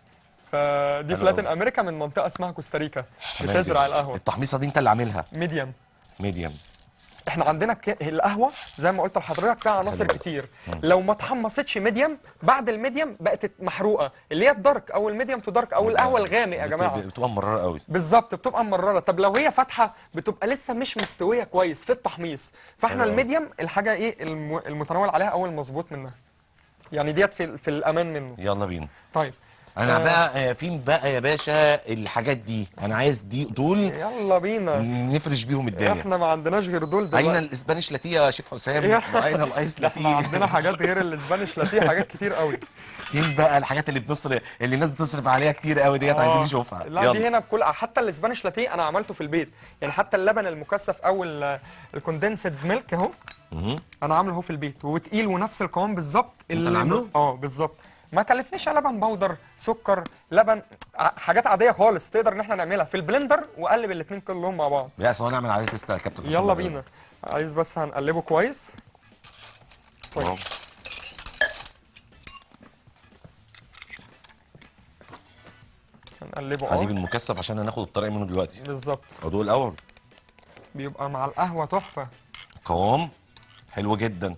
فدي في حلو لاتين أوي. امريكا من منطقه اسمها كوستاريكا تمام بتزرع جدا. القهوه التحميصه دي انت اللي عاملها ميديم ميديم احنا عندنا ك... القهوه زي ما قلت لحضرتك فيها عناصر حلو. كتير لو ما اتحمصتش ميديم بعد الميديم بقت محروقه اللي هي الدارك او الميديم تو دارك او القهوه الغامق يا بت- جماعه بتبقى مرره قوي بالظبط بتبقى مرره طب لو هي فاتحه بتبقى لسه مش مستويه كويس في التحميص فاحنا حلو أوي. الميديم الحاجه ايه الم... المتناول عليها او المظبوط منها يعني ديت في في الامان منه يلا بينا طيب انا آه. بقى آه، فين بقى يا باشا الحاجات دي انا عايز دي دول يلا بينا نفرش بيهم الدنيا احنا ما عندناش غير دول اين دلوقتي الاسبانيش لاتيه يا شيخ حسام إيه؟ واين الايس ده احنا عندنا لاتيه حاجات غير الاسبانيش لاتيه حاجات كتير قوي فين بقى الحاجات اللي بتصرف اللي الناس بتصرف عليها كتير قوي ديت عايزين آه. نشوفها لا دي هنا بكل حتى الاسبانيش لاتيه انا عملته في البيت يعني حتى اللبن المكثف او ال- الكوندنسد ميلك اهو مهم. انا عامله اهو في البيت وتقيل ونفس القوام بالظبط اللي عامله؟ اه بالظبط ما كلفنيش لبن بودر سكر لبن ع- حاجات عاديه خالص تقدر ان احنا نعملها في البلندر وقلب الاثنين كلهم مع بعض يا سواء نعمل عليه تيست يا كابتن حسام يلا بإذن بينا عايز بس هنقلبه كويس الله. طيب. هنقلبه حليب اه المكثف عشان هناخد الطريقه منه دلوقتي بالظبط ادوق الاول بيبقى مع القهوه تحفه قوام حلو جدا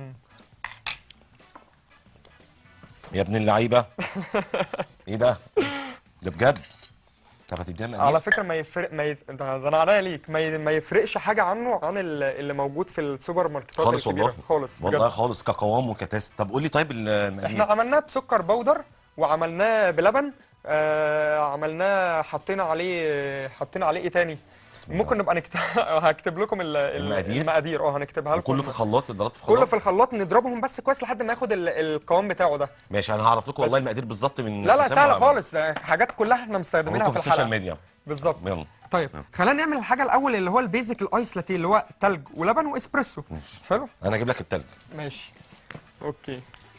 يا ابن اللعيبه ايه ده ده بجد طب هتدينا على مقادير فكره ما يفرق ما يف... ده ده انا عناية ليك ما, ي... ما يفرقش حاجه عنه عن ال- اللي موجود في السوبر ماركتات خالص الكبيره والله خالص والله بجد خالص كقوام وكتست طب قول لي طيب ال- احنا المقادير عملناه بسكر بودر وعملناه بلبن آه عملناه حطينا عليه حطينا عليه ايه تاني بسم الله. ممكن نبقى نكتب هكتب لكم ال... ال- المقادير؟ المقادير اه هنكتبها لكم كله في الخلاط اتضربت في الخلاط كله في الخلاط نضربهم بس كويس لحد ما ياخد ال... القوام بتاعه ده ماشي انا هعرف لكم والله بس. المقادير بالظبط من لا لا حسام سهله وعم- خالص ده حاجات كلها احنا مستخدمينها هقول في لكم في السوشيال الحلقه ميديا بالظبط يلا طيب خلينا نعمل الحاجه الاول اللي هو البيزك الايس لاتيه اللي هو تلج ولبن واسبريسو ماشي. حلو انا اجيب لك التلج ماشي اوكي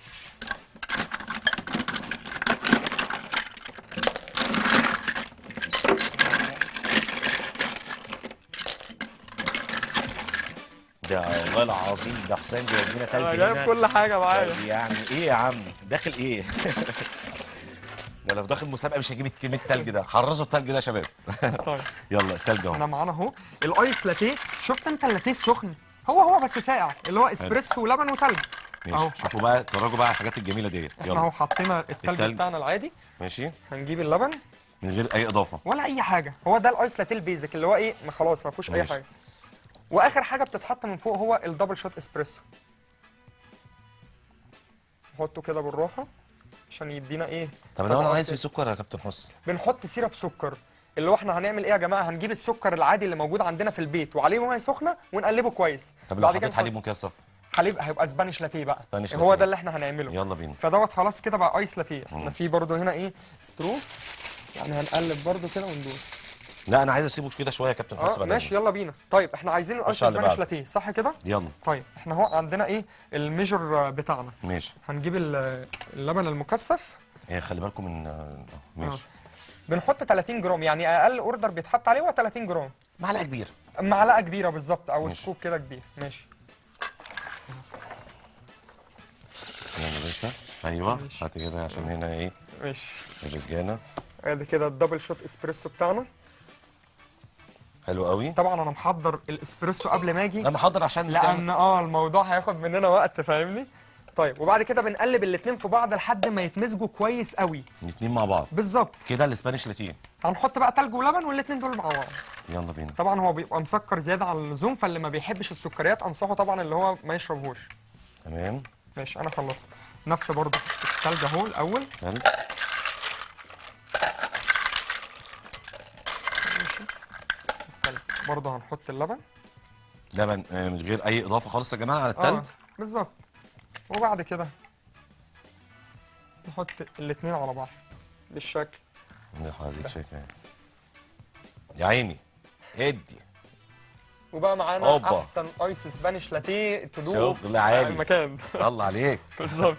ده والله العظيم ده حسام جايب لنا تلج انا جايب هنا. كل حاجه معايا طيب يعني ايه يا عم داخل ايه ده لو داخل مسابقه مش هجيب الكميه التلج ده حرزوا التلج ده يا شباب طيب يلا التلج احنا اهو معانا اهو الايس لاتيه شفت انت اللاتيه السخن هو هو بس ساقع اللي هو اسبريسو ولبن وتلج اهو ماشي شوفوا بقى اتفرجوا بقى على الحاجات الجميله ديت احنا اهو يلا حطينا التلج, التلج. بتاعنا العادي ماشي هنجيب اللبن من غير اي اضافه ولا اي حاجه هو ده الايس لاتيه البيزك اللي هو ايه ما خلاص ما فيهوش اي ماشي. حاجه واخر حاجه بتتحط من فوق هو الدبل شوت اسبريسو نحطه كده بالراحه عشان يدينا ايه طب انا انا طبقات عايز كده. في سكر يا كابتن حسن بنحط سيرب سكر اللي هو احنا هنعمل ايه يا جماعه هنجيب السكر العادي اللي موجود عندنا في البيت وعليه ميه سخنه ونقلبه كويس طب لو بعد كده حطيت حليب نحط- مكثف حليب هيبقى اسبانيش لاتيه بقى اسبانيش هو لاتيه. ده اللي احنا هنعمله يلا بينا فدوت خلاص كده بقى ايس لاتيه احنا ماشي. في برضو هنا ايه سترو يعني هنقلب برضو كده وندوس لا انا عايز اسيبه كده شويه يا كابتن حسن اه بعد ماشي إذنك. يلا بينا طيب احنا عايزين الايس خش على اللي اسبانيش بعده. لاتيه صح كده يلا طيب احنا هو عندنا ايه الميجر بتاعنا ماشي هنجيب ال- اللبن المكثف إيه خلي بالكم من آه، ماشي بنحط 30 جرام يعني اقل اوردر بيتحط عليه هو 30 جرام معلقه كبيره معلقه كبيره بالظبط او ماشي. سكوب كده كبير ماشي يلا يا باشا ايوه ماشي. هات كده عشان هنا ايه ماشي الرجاله ادي كده الدبل شوت اسبريسو بتاعنا حلو قوي طبعا انا محضر الاسبريسو قبل ما اجي انا محضر عشان لان تعمل- اه الموضوع هياخد مننا وقت فاهمني طيب وبعد كده بنقلب الاتنين في بعض لحد ما يتمزجوا كويس قوي الاتنين مع بعض بالظبط كده الاسبانيش لاتيه هنحط بقى تلج ولبن والاتنين دول مع بعض يلا بينا طبعا هو بيبقى مسكر زياده عن اللزوم فاللي ما بيحبش السكريات انصحه طبعا اللي هو ما يشربهوش تمام ماشي انا خلصت نفس برضه التلج اهو الاول تلج التلج برضه هنحط اللبن لبن آه، من غير اي اضافه خالص يا جماعه على اه التلج بالظبط وبعد كده نحط الاتنين على بعض بالشكل اللي حضرتك شايفاه يا عيني ادي وبقى معانا أوبا. احسن ايس سبانيش لاتيه تدوقه شغل عالي. المكان الله عليك بالظبط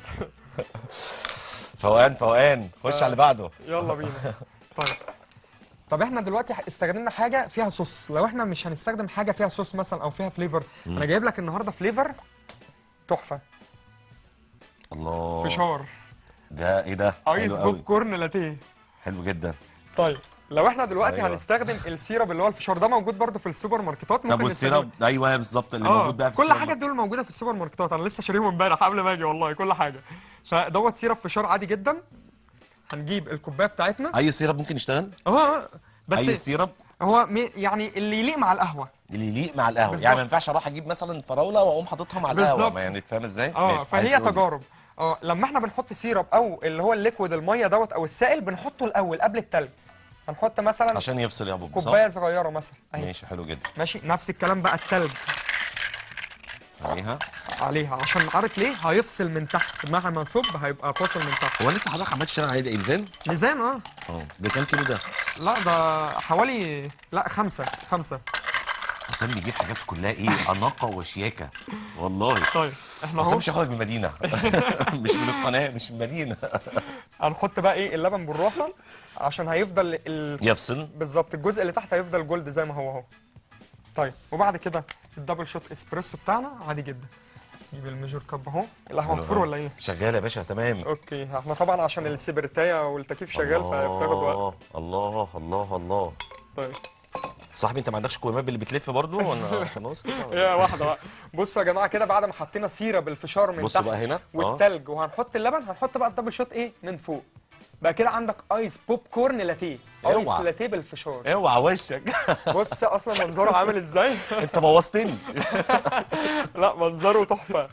فوقان فوقان خش على اللي بعده يلا بينا طيب طب احنا دلوقتي استخدمنا حاجه فيها صوص لو احنا مش هنستخدم حاجه فيها صوص مثلا او فيها فليفر انا جايب لك النهارده فليفر تحفه الله فشار ده ايه ده ايس حلو بوب قوي كورن لاتيه حلو جدا طيب لو احنا دلوقتي أيوة. هنستخدم السيرب اللي هو الفشار ده موجود برضه في السوبر ماركتات طب ممكن والسيرب ايوه بالظبط اللي اه موجود بقى في كل السوبر حاجه دول موجوده في السوبر ماركتات انا لسه شاريهم امبارح قبل ما اجي والله كل حاجه فدوت سيرب فشار عادي جدا هنجيب الكوبايه بتاعتنا اي سيرب ممكن يشتغل اه بس اي سيرب هو مي- يعني اللي يليق مع القهوه اللي يليق مع القهوه بالظبط. يعني ما ينفعش اروح اجيب مثلا فراوله واقوم حاططها مع القهوه بالظبط. ما يعني فاهم ازاي اه ماشي. عايز فهي تقول لي. تجارب اه لما احنا بنحط سيرب او اللي هو الليكويد الميه دوت او السائل بنحطه الاول قبل التلج هنحط مثلا عشان يفصل يا ابو صح؟ كوبايه صغيره مثلا اهي ماشي حلو جدا ماشي نفس الكلام بقى التلج عليها عليها عشان عارف ليه هيفصل من تحت مع ما صب هيبقى فاصل من تحت هو انت حضرتك عملت شغل عادي ميزان؟ ميزان اه اه ده كام كيلو ده؟ لا ده حوالي لا خمسة خمسة حسام بيجيب حاجات كلها ايه اناقه وشياكه والله طيب احنا حسام اهو مش هيخرج من المدينه مش من القناه مش من المدينه هنحط بقى ايه اللبن بالراحة عشان هيفضل ال... يفصل بالظبط الجزء اللي تحت هيفضل جولد زي ما هو اهو طيب وبعد كده الدبل شوت اسبريسو بتاعنا عادي جدا نجيب الميجور كاب اهو القهوه حلو هتفور أوي. ولا ايه شغال يا باشا تمام اوكي احنا طبعا عشان السبرتايه والتكييف شغال فبتاخد وقت الله الله الله طيب صاحبي انت ما عندكش كويمات اللي بتلف برضو ولا خلاص كده هي واحده بقى بصوا يا جماعه كده بعد ما حطينا سيره بالفشار من بصوا تحت بقى هنا اه والتلج وهنحط اللبن هنحط بقى الدبل شوت ايه من فوق بقى كده عندك ايس بوب كورن لاتيه ايس اوعى. لاتيه بالفشار اوعى وشك بص اصلا منظره عامل ازاي انت بوظتني لا منظره تحفه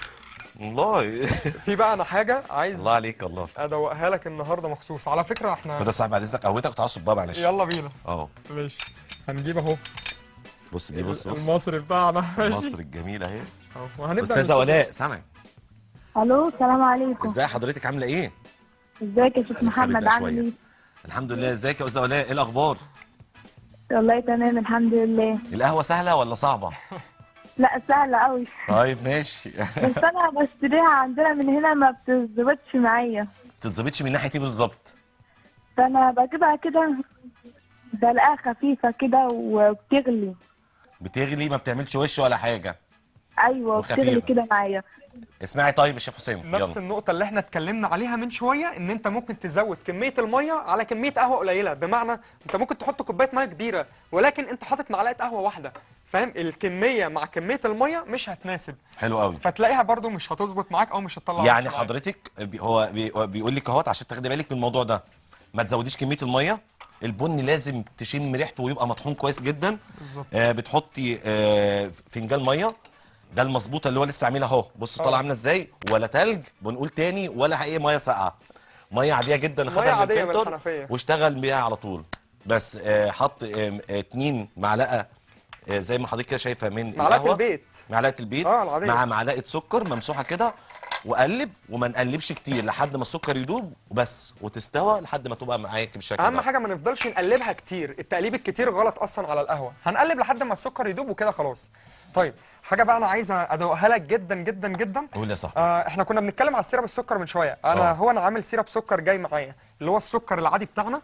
والله في بقى انا حاجه عايز الله عليك الله ادوقها لك النهارده مخصوص على فكره احنا خد يا صاحبي بعد اذنك قهوتك وتعالى صب بقى معلش يلا بينا اه ماشي هنجيب اهو بص دي بص بص المصري بتاعنا ماشي مصر الجميله اهي اهو وهنبدا استاذه نسوق. ولاء سامع الو السلام عليكم ازاي حضرتك عامله ايه ازيك يا شيخ محمد بقى عامل شوية. ايه الحمد لله ازيك يا استاذه ولاء ايه الاخبار والله تمام الحمد لله القهوه سهله ولا صعبه لا سهله قوي طيب ماشي بس انا بشتريها عندنا من هنا ما بتظبطش معايا تتظبطش من ناحيه ايه بالظبط فانا بجيبها كده بلاقيها خفيفه كده وبتغلي بتغلي ما بتعملش وش ولا حاجه ايوه وخفيفة. بتغلي كده معايا اسمعي طيب يا شيخ حسام نفس يلا النقطة اللي احنا اتكلمنا عليها من شوية ان انت ممكن تزود كمية المية على كمية قهوة قليلة بمعنى انت ممكن تحط كوباية مية كبيرة ولكن انت حاطط معلقة قهوة واحدة فاهم الكمية مع كمية المية مش هتناسب حلو قوي فتلاقيها برضو مش هتظبط معاك او مش هتطلع يعني وش معاك. حضرتك بي- هو بي- هو بيقول لك اهوت عشان تاخدي بالك من الموضوع ده ما تزوديش كميه الميه البن لازم تشم ريحته ويبقى مطحون كويس جدا بالظبط. آه بتحطي آه فنجان ميه ده المظبوطه اللي هو لسه عاملها اهو بص طالعه عامله ازاي ولا تلج بنقول تاني ولا حقيقي ميه ساقعه ميه عاديه جدا مية خدها من عادية من الفلتر الحنفية. واشتغل بيها على طول بس آه حط آه آه، اتنين معلقه آه زي ما حضرتك كده شايفه من معلقة القهوة. البيت معلقه البيت آه، العادية. مع معلقه سكر ممسوحه كده وقلب وما نقلبش كتير لحد ما السكر يدوب وبس وتستوى لحد ما تبقى معاك بالشكل اهم ده حاجة ما نفضلش نقلبها كتير التقليب الكتير غلط اصلا على القهوة هنقلب لحد ما السكر يدوب وكده خلاص طيب حاجة بقى انا عايز ادوقها لك جدا جدا جدا قول يا صاحبي آه احنا كنا بنتكلم على السيرب السكر من شويه انا آه. هو انا عامل سيرب سكر جاي معايا اللي هو السكر العادي بتاعنا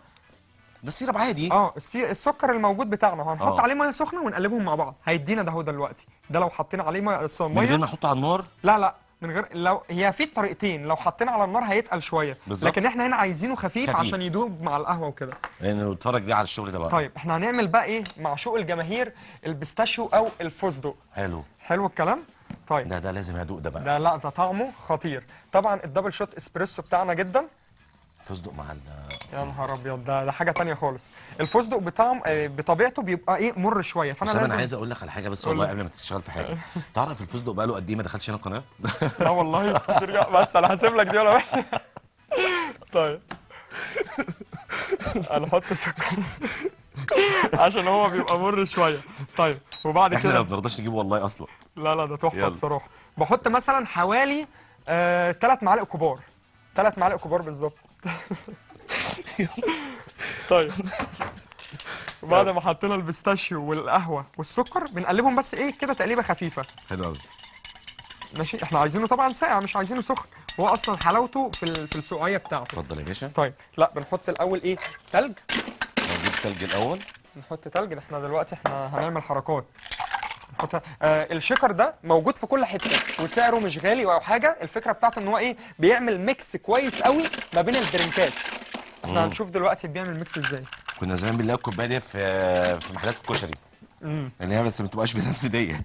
ده سيرب عادي اه السي... السكر الموجود بتاعنا هنحط آه. عليه ميه سخنه ونقلبهم مع بعض هيدينا ده هو دلوقتي ده لو حطينا عليه ميه ص- من غير ميه ما احطه على النار لا لا من غير لو هي في طريقتين لو حطينا على النار هيتقل شويه بالظبط. لكن احنا هنا عايزينه خفيف, خفيف. عشان يدوب مع القهوه وكده يعني نتفرج دي على الشغل ده بقى طيب احنا هنعمل بقى ايه معشوق الجماهير البيستاشيو او الفستق حلو حلو الكلام طيب ده ده لازم هدوء ده بقى ده لا ده طعمه خطير طبعا الدبل شوت اسبريسو بتاعنا جدا فستق مع ال يا نهار ابيض ده ده حاجه تانية خالص الفستق بطعم آه، بطبيعته بيبقى ايه مر شويه فانا بس انا لازم عايز اقول لك على حاجه بس قول والله لي. قبل ما تشتغل في حاجه تعرف الفستق بقى له قد ايه ما دخلش هنا القناه لا والله ترجع بس انا هسيب لك دي ولا واحد طيب هنحط سكر عشان هو بيبقى مر شويه طيب وبعد احنا ما كده بنرضاش نجيبه والله اصلا لا لا ده تحفه يلا. بصراحه بحط مثلا حوالي ثلاث معالق كبار ثلاث معالق كبار بالظبط طيب وبعد ما حطينا البيستاشيو والقهوه والسكر بنقلبهم بس ايه كده تقليبه خفيفه حلو قوي ماشي احنا عايزينه طبعا ساقع مش عايزينه سخن هو اصلا حلاوته في ال- في السقعيه بتاعته اتفضل يا باشا طيب لا بنحط الاول ايه تلج نجيب تلج الاول نحط تلج احنا دلوقتي احنا هنعمل حركات نحط آه الشيكر ده موجود في كل حته وسعره مش غالي او حاجه الفكره بتاعته ان هو ايه بيعمل ميكس كويس قوي ما بين الدرينكات احنا هنشوف دلوقتي بيعمل ميكس ازاي كنا زمان بنلاقي الكوبايه دي في في محلات الكشري اللي هي بس ما تبقاش بنفس ديت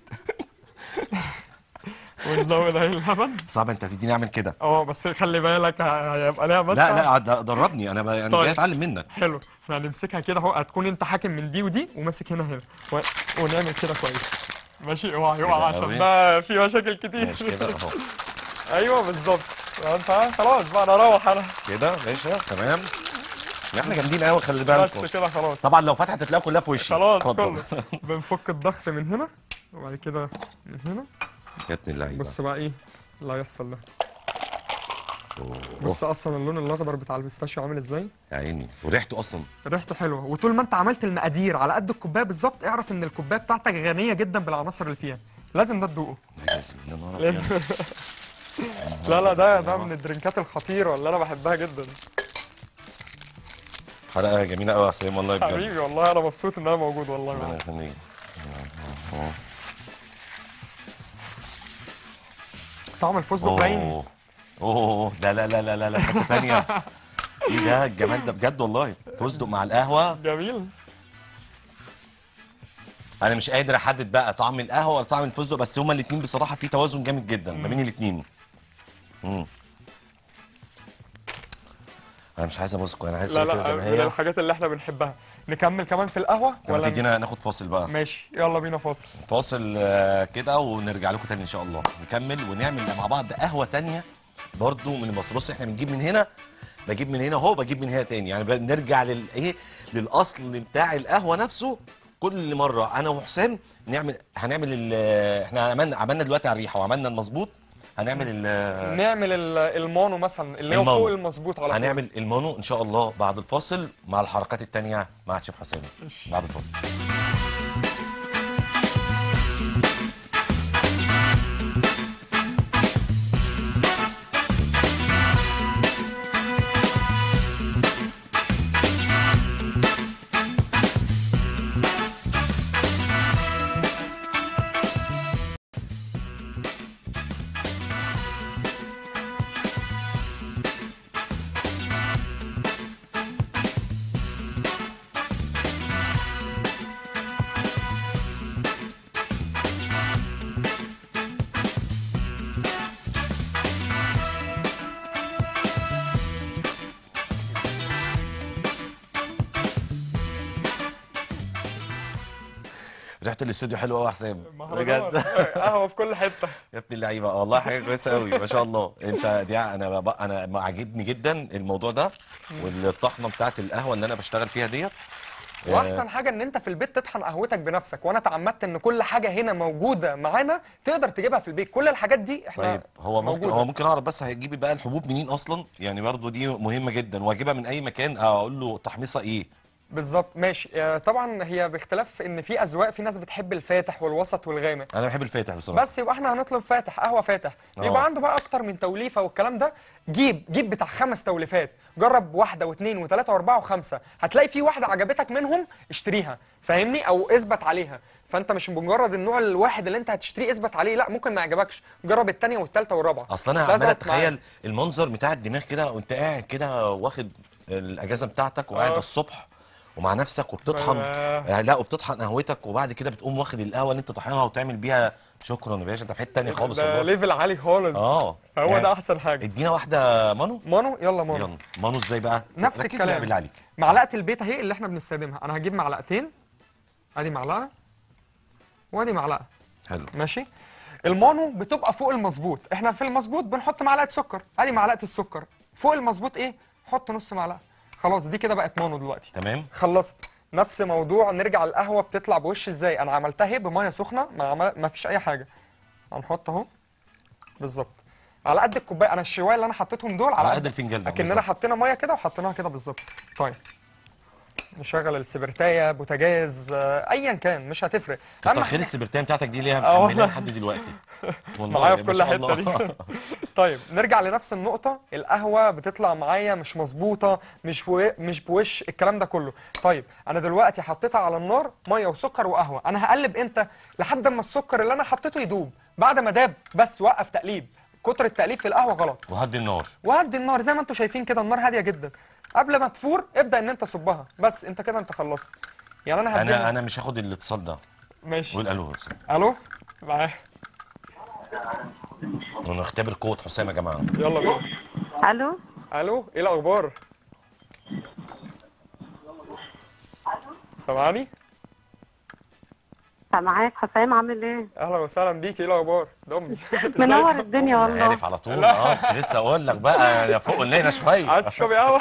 ونزود اهي اللبن صعب انت هتديني اعمل كده اه بس خلي بالك ه- هيبقى ليها بس لا لا د- دربني انا ب... انا طيب. جاي اتعلم منك حلو احنا هنمسكها كده اهو هتكون انت حاكم من دي ودي وماسك هنا هنا و... ونعمل كده كويس ماشي اوعى يقع كده عشان أوي. ده في مشاكل كتير ماشي كده اهو ايوه بالظبط انت خلاص بقى انا اروح انا كده يا باشا تمام احنا جامدين قوي خلي بالكم بس كده خلاص طبعا لو فتحت هتلاقيها كلها في وشي خلاص اتفضل. كله بنفك الضغط من هنا وبعد كده من هنا يا ابن اللعيبه بص بقى ايه اللي هيحصل ده أوه. بص اصلا اللون الاخضر بتاع البيستاشيو عامل ازاي يا عيني وريحته اصلا ريحته حلوه وطول ما انت عملت المقادير على قد الكوبايه بالظبط اعرف ان الكوبايه بتاعتك غنيه جدا بالعناصر اللي فيها لازم ده تدوقه لازم يا نهار لازم أبيض. لا لا ده ده من الدرينكات الخطيره اللي انا بحبها جدا حلقه جميله قوي يا عصام والله بجد حبيبي والله انا مبسوط ان انا موجود والله ربنا معاك يخليك طعم الفستق باين اوه اوه لا لا لا لا لا لا حته ثانيه ايه ده الجمال ده بجد والله فستق مع القهوه جميل انا مش قادر احدد بقى طعم القهوه ولا طعم الفستق بس هما الاثنين بصراحه في توازن جامد جدا ما بين الاثنين انا مش عايز ابص انا عايز لا كده زي لا ما من هي الحاجات اللي احنا بنحبها نكمل كمان في القهوه طب ولا تدينا ناخد فاصل بقى ماشي يلا بينا فاصل فاصل آه، كده ونرجع لكم تاني ان شاء الله نكمل ونعمل مع بعض قهوه تانية برضو من مصر بص احنا بنجيب من هنا بجيب من هنا اهو بجيب من هنا تاني يعني بنرجع لل ايه للاصل بتاع القهوه نفسه كل مره انا وحسام نعمل هنعمل ال- احنا عملنا عملنا دلوقتي على الريحه وعملنا المظبوط هنعمل ال- نعمل ال- المونو مثلا اللي هو المونو. فوق المظبوط على طول هنعمل المونو ان شاء الله بعد الفاصل مع الحركات التانية مع الشيف حسام بعد الفاصل ريحه الاستوديو حلوه قوي يا حسام مهرجان. بجد قهوه في كل حته يا ابن اللعيبه والله حاجه كويسه قوي ما شاء الله انت دي انا ب... انا عاجبني جدا الموضوع ده والطحنه بتاعت القهوه اللي انا بشتغل فيها ديت واحسن حاجه ان انت في البيت تطحن قهوتك بنفسك وانا تعمدت ان كل حاجه هنا موجوده معانا تقدر تجيبها في البيت كل الحاجات دي احنا طيب هو ممكن موجودة. هو ممكن اعرف بس هيجيبي بقى الحبوب منين اصلا يعني برضو دي مهمه جدا واجيبها من اي مكان اقول له تحميصه ايه بالظبط ماشي آه، طبعا هي باختلاف ان في اذواق في ناس بتحب الفاتح والوسط والغامق انا بحب الفاتح بصراحه بس يبقى احنا هنطلب فاتح قهوه فاتح آه. يبقى عنده بقى اكتر من توليفه والكلام ده جيب جيب بتاع خمس توليفات جرب واحده واثنين وثلاثه واربعه وخمسه هتلاقي في واحده عجبتك منهم اشتريها فاهمني او اثبت عليها فانت مش مجرد النوع الواحد اللي انت هتشتريه اثبت عليه لا ممكن ما يعجبكش جرب الثانيه والثالثه والرابعه اصل انا ده عمال ظبط معاك. اتخيل المنظر بتاع الدماغ كده وانت قاعد كده واخد الاجازه بتاعتك وقاعد آه. الصبح ومع نفسك وبتطحن آه. آه لا وبتطحن قهوتك وبعد كده بتقوم واخد القهوه اللي انت طحنها وتعمل بيها شكرا يا باشا انت في حته تانيه خالص ده والله ليفل عالي خالص اه هو يعني ده احسن حاجه ادينا واحده مانو مانو يلا مانو يلا مانو ازاي بقى نفس ركز الكلام بقى بالله عليك معلقه البيت اهي اللي احنا بنستخدمها انا هجيب معلقتين ادي معلقه وادي معلقه حلو ماشي المانو بتبقى فوق المظبوط احنا في المظبوط بنحط معلقه سكر ادي معلقه السكر فوق المظبوط ايه حط نص معلقه خلاص دي كده بقت مانو دلوقتي تمام خلصت نفس موضوع نرجع القهوه بتطلع بوش ازاي انا عملتها اهي بميه سخنه ما, عمل... ما فيش اي حاجه هنحط اهو بالظبط على قد الكوبايه انا الشوايه اللي انا حطيتهم دول على قد الفنجان ده اكننا بالظبط. حطينا ميه كده وحطيناها كده بالظبط طيب نشغل السبرتايه بوتاجاز آه، ايا كان مش هتفرق كتر أهم خير حاجة- السبرتايه بتاعتك دي ليها آه محملها والله. لحد دلوقتي والله معايا في ما كل شاء حته الله. دي طيب نرجع لنفس النقطة القهوة بتطلع معايا مش مظبوطة مش و... مش بوش الكلام ده كله طيب أنا دلوقتي حطيتها على النار مية وسكر وقهوة أنا هقلب إمتى لحد ما السكر اللي أنا حطيته يدوب بعد ما داب بس وقف تقليب كتر التقليب في القهوة غلط وهدي النار وهدي النار زي ما انتم شايفين كده النار هادية جدا قبل ما تفور ابدأ إن أنت صبها بس أنت كده أنت خلصت يعني أنا انا هديها انا مش هاخد الاتصال ده ماشي قول الو حسام ألو معايا ونختبر قوه حسام يا جماعه يلا بينا الو الو ايه الاخبار سامعني معاك حسام عامل ايه؟ اهلا وسهلا بيك ايه الاخبار ده امي منور ازيك؟ الدنيا عارف والله على طول اه لسه اقول لك بقى يا فوق لنا شويه عايز تشربي قهوه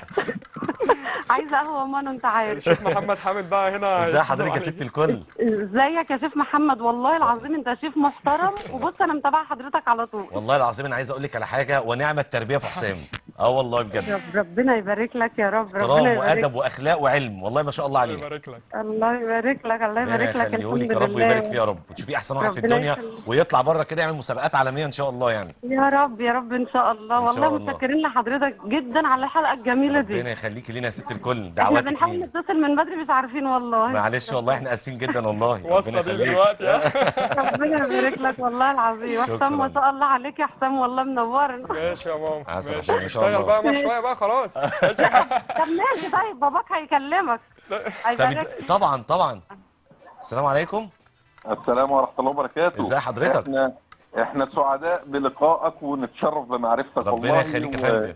عايزه قهوه مانو انت عارف الشيخ محمد حامد بقى هنا ازي هيسلم حضرتك يا عليك. ست الكل ازيك يا شيف محمد والله العظيم انت شيف محترم وبص انا متابعه حضرتك على طول والله العظيم انا عايز اقول لك على حاجه ونعمه التربيه في حسام اه والله بجد رب ربنا يبارك لك يا رب ربنا احترام يبارك وادب واخلاق وعلم والله ما شاء الله الله عليه يبارك لك الله يبارك لك الله يبارك لك يخليهولك الحمد يا رب ويبارك فيه لله يا رب وتشوفيه احسن واحد في ربنا الدنيا يخليك. ويطلع بره كده يعمل مسابقات عالميه ان شاء الله يعني يا رب يا رب ان شاء الله إن شاء والله الله. متشكرين لحضرتك جدا على الحلقه الجميله دي ربنا يخليكي لينا يا ست الكل احنا دعواتك بنحاول لينا نتصل من بدري مش عارفين والله معلش والله احنا اسفين جدا والله ربنا واصله دي يخليك دلوقتي ها ربنا يبارك لك والله العظيم وحسام ما شكراً. شاء الله عليك يا حسام والله منورنا ماشي يا ماما عسل ماشي عسل، ما شاء اشتغل الله. بقى ما شويه بقى خلاص ماشي طب ماشي طيب باباك هيكلمك طب هيبارك طبعا طبعا السلام عليكم السلام ورحمة الله وبركاته ازي حضرتك؟ احنا احنا سعداء بلقائك ونتشرف بمعرفتك ربنا والله يخليك يا و- فندم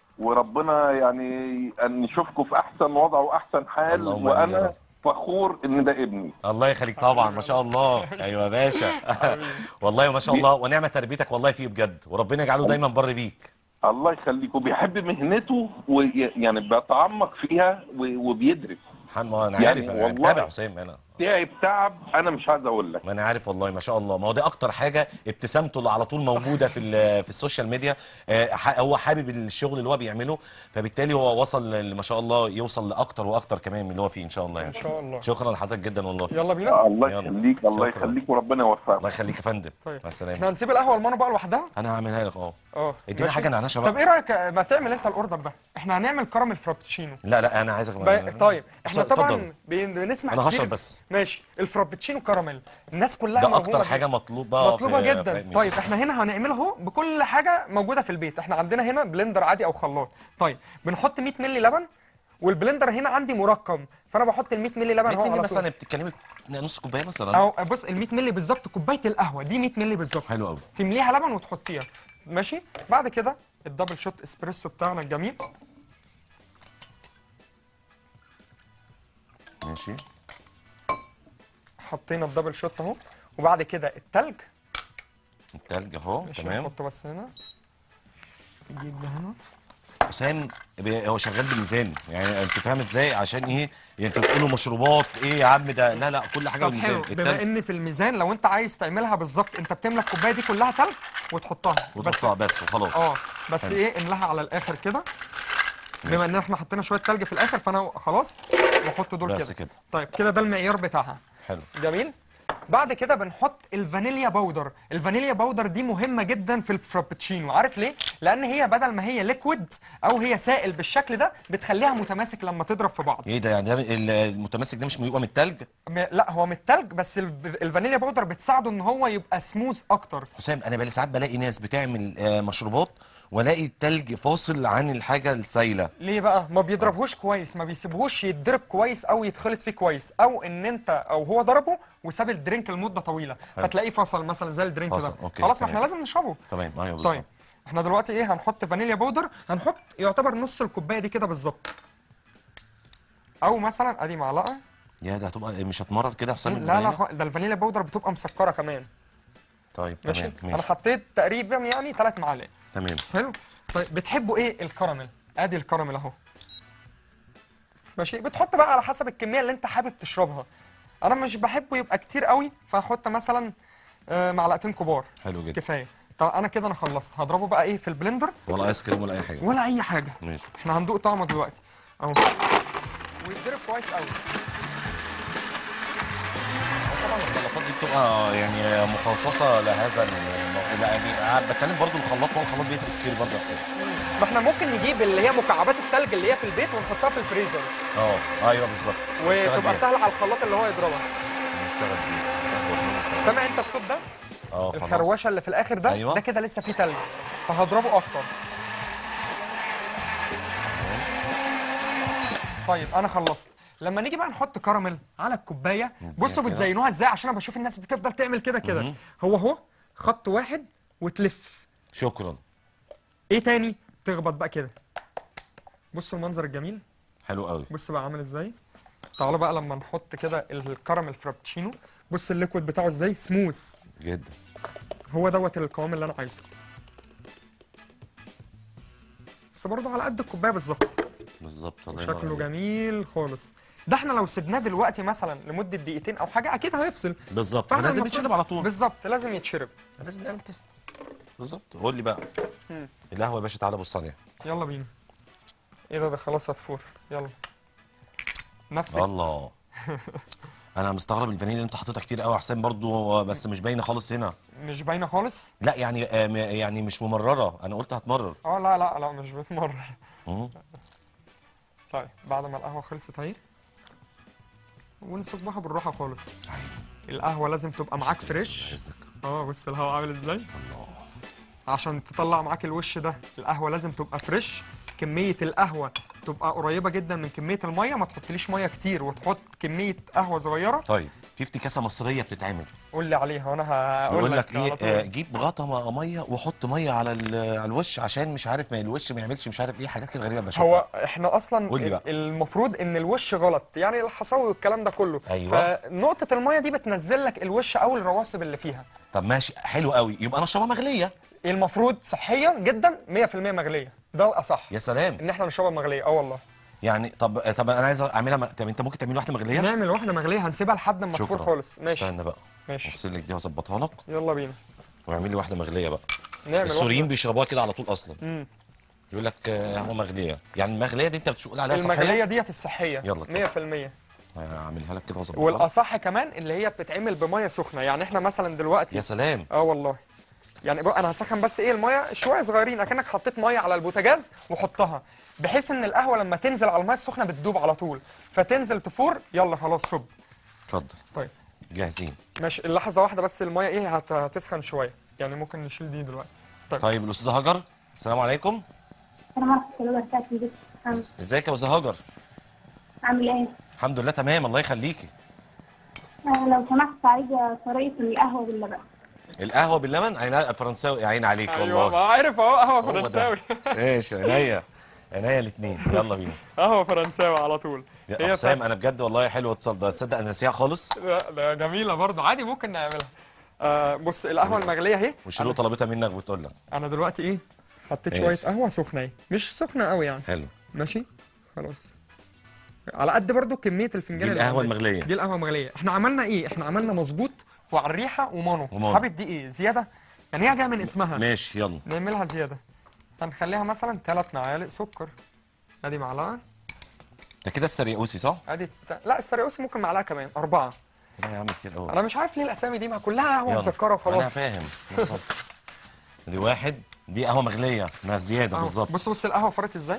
وربنا يعني ان نشوفكم في احسن وضع واحسن حال اللهم آمين يا وانا رب. فخور ان ده ابني الله يخليك طبعا ما شاء الله ايوه يا باشا والله ما شاء الله ونعمه تربيتك والله فيه بجد وربنا يجعله دايما بر بيك الله يخليك وبيحب مهنته ويعني بيتعمق فيها و- وبيدرس الحمد لله انا يعني عارف انا والله- متابع حسام انا تعب تعب انا مش عايز اقول لك ما انا عارف والله ما شاء الله ما هو ده اكتر حاجه ابتسامته اللي على طول موجوده في ال- في السوشيال ميديا آه، ح- هو حابب الشغل اللي هو بيعمله فبالتالي هو وصل ل- ما شاء الله يوصل لاكتر واكتر كمان من اللي هو فيه ان شاء الله يعني ان شاء الله شكرا لحضرتك جدا والله يلا بينا الله يلا. يخليك الله شكرا. يخليك وربنا الله يوفقك يخليك يا فندم طيب مع السلامه احنا هنسيب القهوه المانو بقى لوحدها انا هعملها لك اه اه ادينا ماشي؟ حاجه نعناشه طب بقى ايه رايك ما تعمل انت الاوردر ده احنا هنعمل كراميل فرابتشينو لا لا انا عايزك ب- طيب احنا اتفضل. طبعا بن- بنسمع أنا كتير هشرب بس. ماشي الفرابتشينو كاراميل الناس كلها ده موهومة اكتر بيه. حاجه مطلوبه مطلوبه في- جدا في- طيب احنا هنا هنعمله اهو بكل حاجه موجوده في البيت احنا عندنا هنا بلندر عادي او خلاط طيب بنحط 100 مللي لبن والبلندر هنا عندي مرقم فانا بحط ال 100 مللي لبن 100 اهو مللي على مثلا طول بتتكلمي في نص كوبايه مثلا او بص ال 100 مللي بالظبط كوبايه القهوه دي 100 مللي بالظبط حلو قوي تمليها لبن وتحطيها ماشي بعد كده الدبل شوت اسبريسو بتاعنا الجميل ماشي حطينا الدبل شوت اهو وبعد كده التلج التلج اهو ماشي تمام نحطه بس هنا نجيب ده هنا حسام بي- هو شغال بالميزان يعني انت فاهم ازاي عشان ايه يعني انتوا بتقولوا مشروبات ايه يا عم ده لا لا كل حاجه طب بالميزان حلو بما التلج ان في الميزان لو انت عايز تعملها بالظبط انت بتملى الكوبايه دي كلها تلج وتحطها بس وتحطها بس وخلاص اه بس حلو. ايه املاها على الاخر كده بما ان احنا حطينا شويه تلج في الاخر فانا خلاص بحط دول بس كده كده. طيب كده ده المعيار بتاعها حلو جميل بعد كده بنحط الفانيليا باودر الفانيليا باودر دي مهمه جدا في الفرابتشينو عارف ليه لان هي بدل ما هي ليكويد او هي سائل بالشكل ده بتخليها متماسك لما تضرب في بعض ايه ده يعني ده ال- المتماسك ده مش بيبقى من التلج م- لا هو من التلج بس الف- الفانيليا باودر بتساعده ان هو يبقى سموث اكتر حسام انا بقى ساعات بلاقي ناس بتعمل آه، مشروبات والاقي التلج فاصل عن الحاجه السايله ليه بقى ما بيضربهوش كويس ما بيسيبهوش يتضرب كويس او يتخلط فيه كويس او ان انت او هو ضربه وساب الدرينك لمده طويله فتلاقيه فصل مثلا زي الدرينك فصل، ده أوكي، خلاص ما تمام. احنا لازم نشربه تمام ايوه بالظبط طيب احنا دلوقتي ايه هنحط فانيليا باودر هنحط يعتبر نص الكوبايه دي كده بالظبط او مثلا ادي معلقه يا ده هتبقى مش هتمرر كده يا حسام لا لا البنانة؟ خ- ده الفانيليا باودر بتبقى مسكره كمان طيب ماشي تمام انا ماشي حطيت تقريبا يعني ثلاث معالق تمام حلو طيب بتحبوا ايه الكراميل ادي الكراميل اهو ماشي بتحط بقى على حسب الكميه اللي انت حابب تشربها انا مش بحبه يبقى كتير قوي فهحط مثلا آه، معلقتين كبار حلو جدا كفايه طب انا كده انا خلصت هضربه بقى ايه في البلندر ولا ايس كريم ولا اي حاجه ولا اي حاجه ماشي احنا هندوق طعمه دلوقتي اهو ويتضرب كويس قوي طبعا الخلاطات دي بتبقى يعني مخصصه لهذا الم- لا، يعني أنا بتكلم برضو الخلاط هو الخلاط بيفرق كتير برضو يا حسين ما احنا ممكن نجيب اللي هي مكعبات التلج اللي هي في البيت ونحطها في الفريزر اه ايوه بالظبط نشتغل وتبقى بيها. سهله على الخلاط اللي هو يضربها نشتغل بيها. سامع انت الصوت ده اه خلاص الخروشه اللي في الاخر ده أيوة. ده كده لسه فيه تلج فهضربه اكتر طيب انا خلصت لما نيجي بقى نحط كراميل على الكوبايه بصوا كده. بتزينوها ازاي عشان انا بشوف الناس بتفضل تعمل كده كده هو اهو خط واحد وتلف شكرا ايه تاني تخبط بقى كده بصوا المنظر الجميل حلو قوي بص بقى عامل ازاي تعالوا بقى لما نحط كده الكراميل فرابتشينو بص الليكويد بتاعه ازاي سموث جدا هو دوت القوام اللي انا عايزه بس برضه على قد الكوبايه بالظبط بالظبط الله ينور شكله عليك. جميل خالص ده احنا لو سيبناه دلوقتي مثلا لمده دقيقتين او حاجه اكيد هيفصل بالظبط فاحنا فلازم المفروض- يتشرب على طول بالظبط لازم يتشرب لازم نعمل تيست بالظبط قول لي بقى مم. القهوه يا باشا تعالى بص عليها يلا بينا ايه ده ده خلاص هتفور يلا نفس الله انا مستغرب الفانيليا اللي انت حاططها كتير قوي يا حسام برضو بس مش باينه خالص هنا مش باينه خالص لا يعني آه، م- يعني مش ممرره انا قلت هتمرر اه لا لا لا مش بتمر مم. طيب بعد ما القهوه خلصت اهي ونصبها بالراحه خالص عيني القهوه لازم تبقى معاك فريش اذنك اه بص الهواء عامل ازاي الله عشان تطلع معاك الوش ده القهوه لازم تبقى فريش كميه القهوه تبقى قريبه جدا من كميه الميه ما تحطليش ميه كتير وتحط كميه قهوه صغيره طيب في افتكاسه مصريه بتتعمل قول لي عليها وانا هقول يقول لك لك على ايه طول. آه، جيب غطا م- ميه وحط ميه على ال- على الوش عشان مش عارف ما الوش ما يعملش مش عارف ايه حاجات كده غريبه بشوفها هو احنا اصلا قول لي بقى. المفروض ان الوش غلط يعني الحصاوي والكلام ده كله أيوة. فنقطه الميه دي بتنزل لك الوش او الرواسب اللي فيها طب ماشي حلو قوي يبقى انا اشربها مغليه المفروض صحيا جدا 100% مغليه ده الاصح يا سلام ان احنا نشربها مغليه اه والله يعني طب طب انا عايز اعملها م... طب انت ممكن تعمل واحده مغليه نعمل واحده مغليه هنسيبها لحد ما تفور شكرا خالص ماشي استنى بقى ماشي اغسل لك دي واظبطها لك يلا بينا واعمل لي واحده مغليه بقى نعمل السوريين واحدة. بيشربوها كده على طول اصلا مم. يقول لك آه، قهوه مغليه يعني المغليه دي انت بتقول عليها المغليه صحيه ديت الصحيه يلا اتفضل. 100% اعملها لك كده واظبطها لك. والاصح كمان اللي هي بتتعمل بميه سخنه يعني احنا مثلا دلوقتي يا سلام اه والله يعني بقى انا هسخن بس ايه الميه شويه صغيرين اكنك حطيت ميه على البوتاجاز وحطها بحيث ان القهوه لما تنزل على الميه السخنه بتدوب على طول فتنزل تفور يلا خلاص صب اتفضل طيب جاهزين ماشي لحظه واحده بس الميه ايه هت- هتسخن شويه يعني ممكن نشيل دي دلوقتي طيب الاستاذه هاجر السلام عليكم السلام ورحمة الله وبركاته إز- ازيك يا استاذه هاجر عامل ايه؟ الحمد لله تمام الله يخليكي آه لو سمحت عايزة طريقة القهوة باللبن القهوه باللبن عينها فرنساوي يا عيني عليك ايوه ما والله عارف اهو قهوه هو ده. فرنساوي ايش عينيا عينيا الاثنين يلا بينا قهوه فرنساوي على طول يا هي حسام انا بجد والله حلوه اتصل ده تصدق انا ناسيها خالص لا ده جميله برضه عادي ممكن نعملها آه بص القهوه المغليه اهي والشروق طلبتها منك بتقول لك انا دلوقتي ايه حطيت ماشي. شويه قهوه سخنه اهي مش سخنه قوي يعني حلو ماشي خلاص على قد برضو كميه الفنجان دي القهوة المغلية. المغلية. دي القهوه المغليه احنا عملنا ايه احنا عملنا مظبوط وعلى الريحه ومانو ومانو. حابب دي ايه زياده يعني هي جايه من اسمها ماشي يلا نعملها زياده هنخليها مثلا ثلاث معالق سكر ادي معلقه ده كده السريقوسي صح؟ ادي الت... لا السريوسي ممكن معلقه كمان اربعه لا يا عم كتير قوي انا مش عارف ليه الاسامي دي ما كلها قهوه يلا. مسكره انا وخلاص فاهم بالظبط دي واحد دي قهوه مغليه ما زياده أهو. بالظبط بص بص القهوه فرت ازاي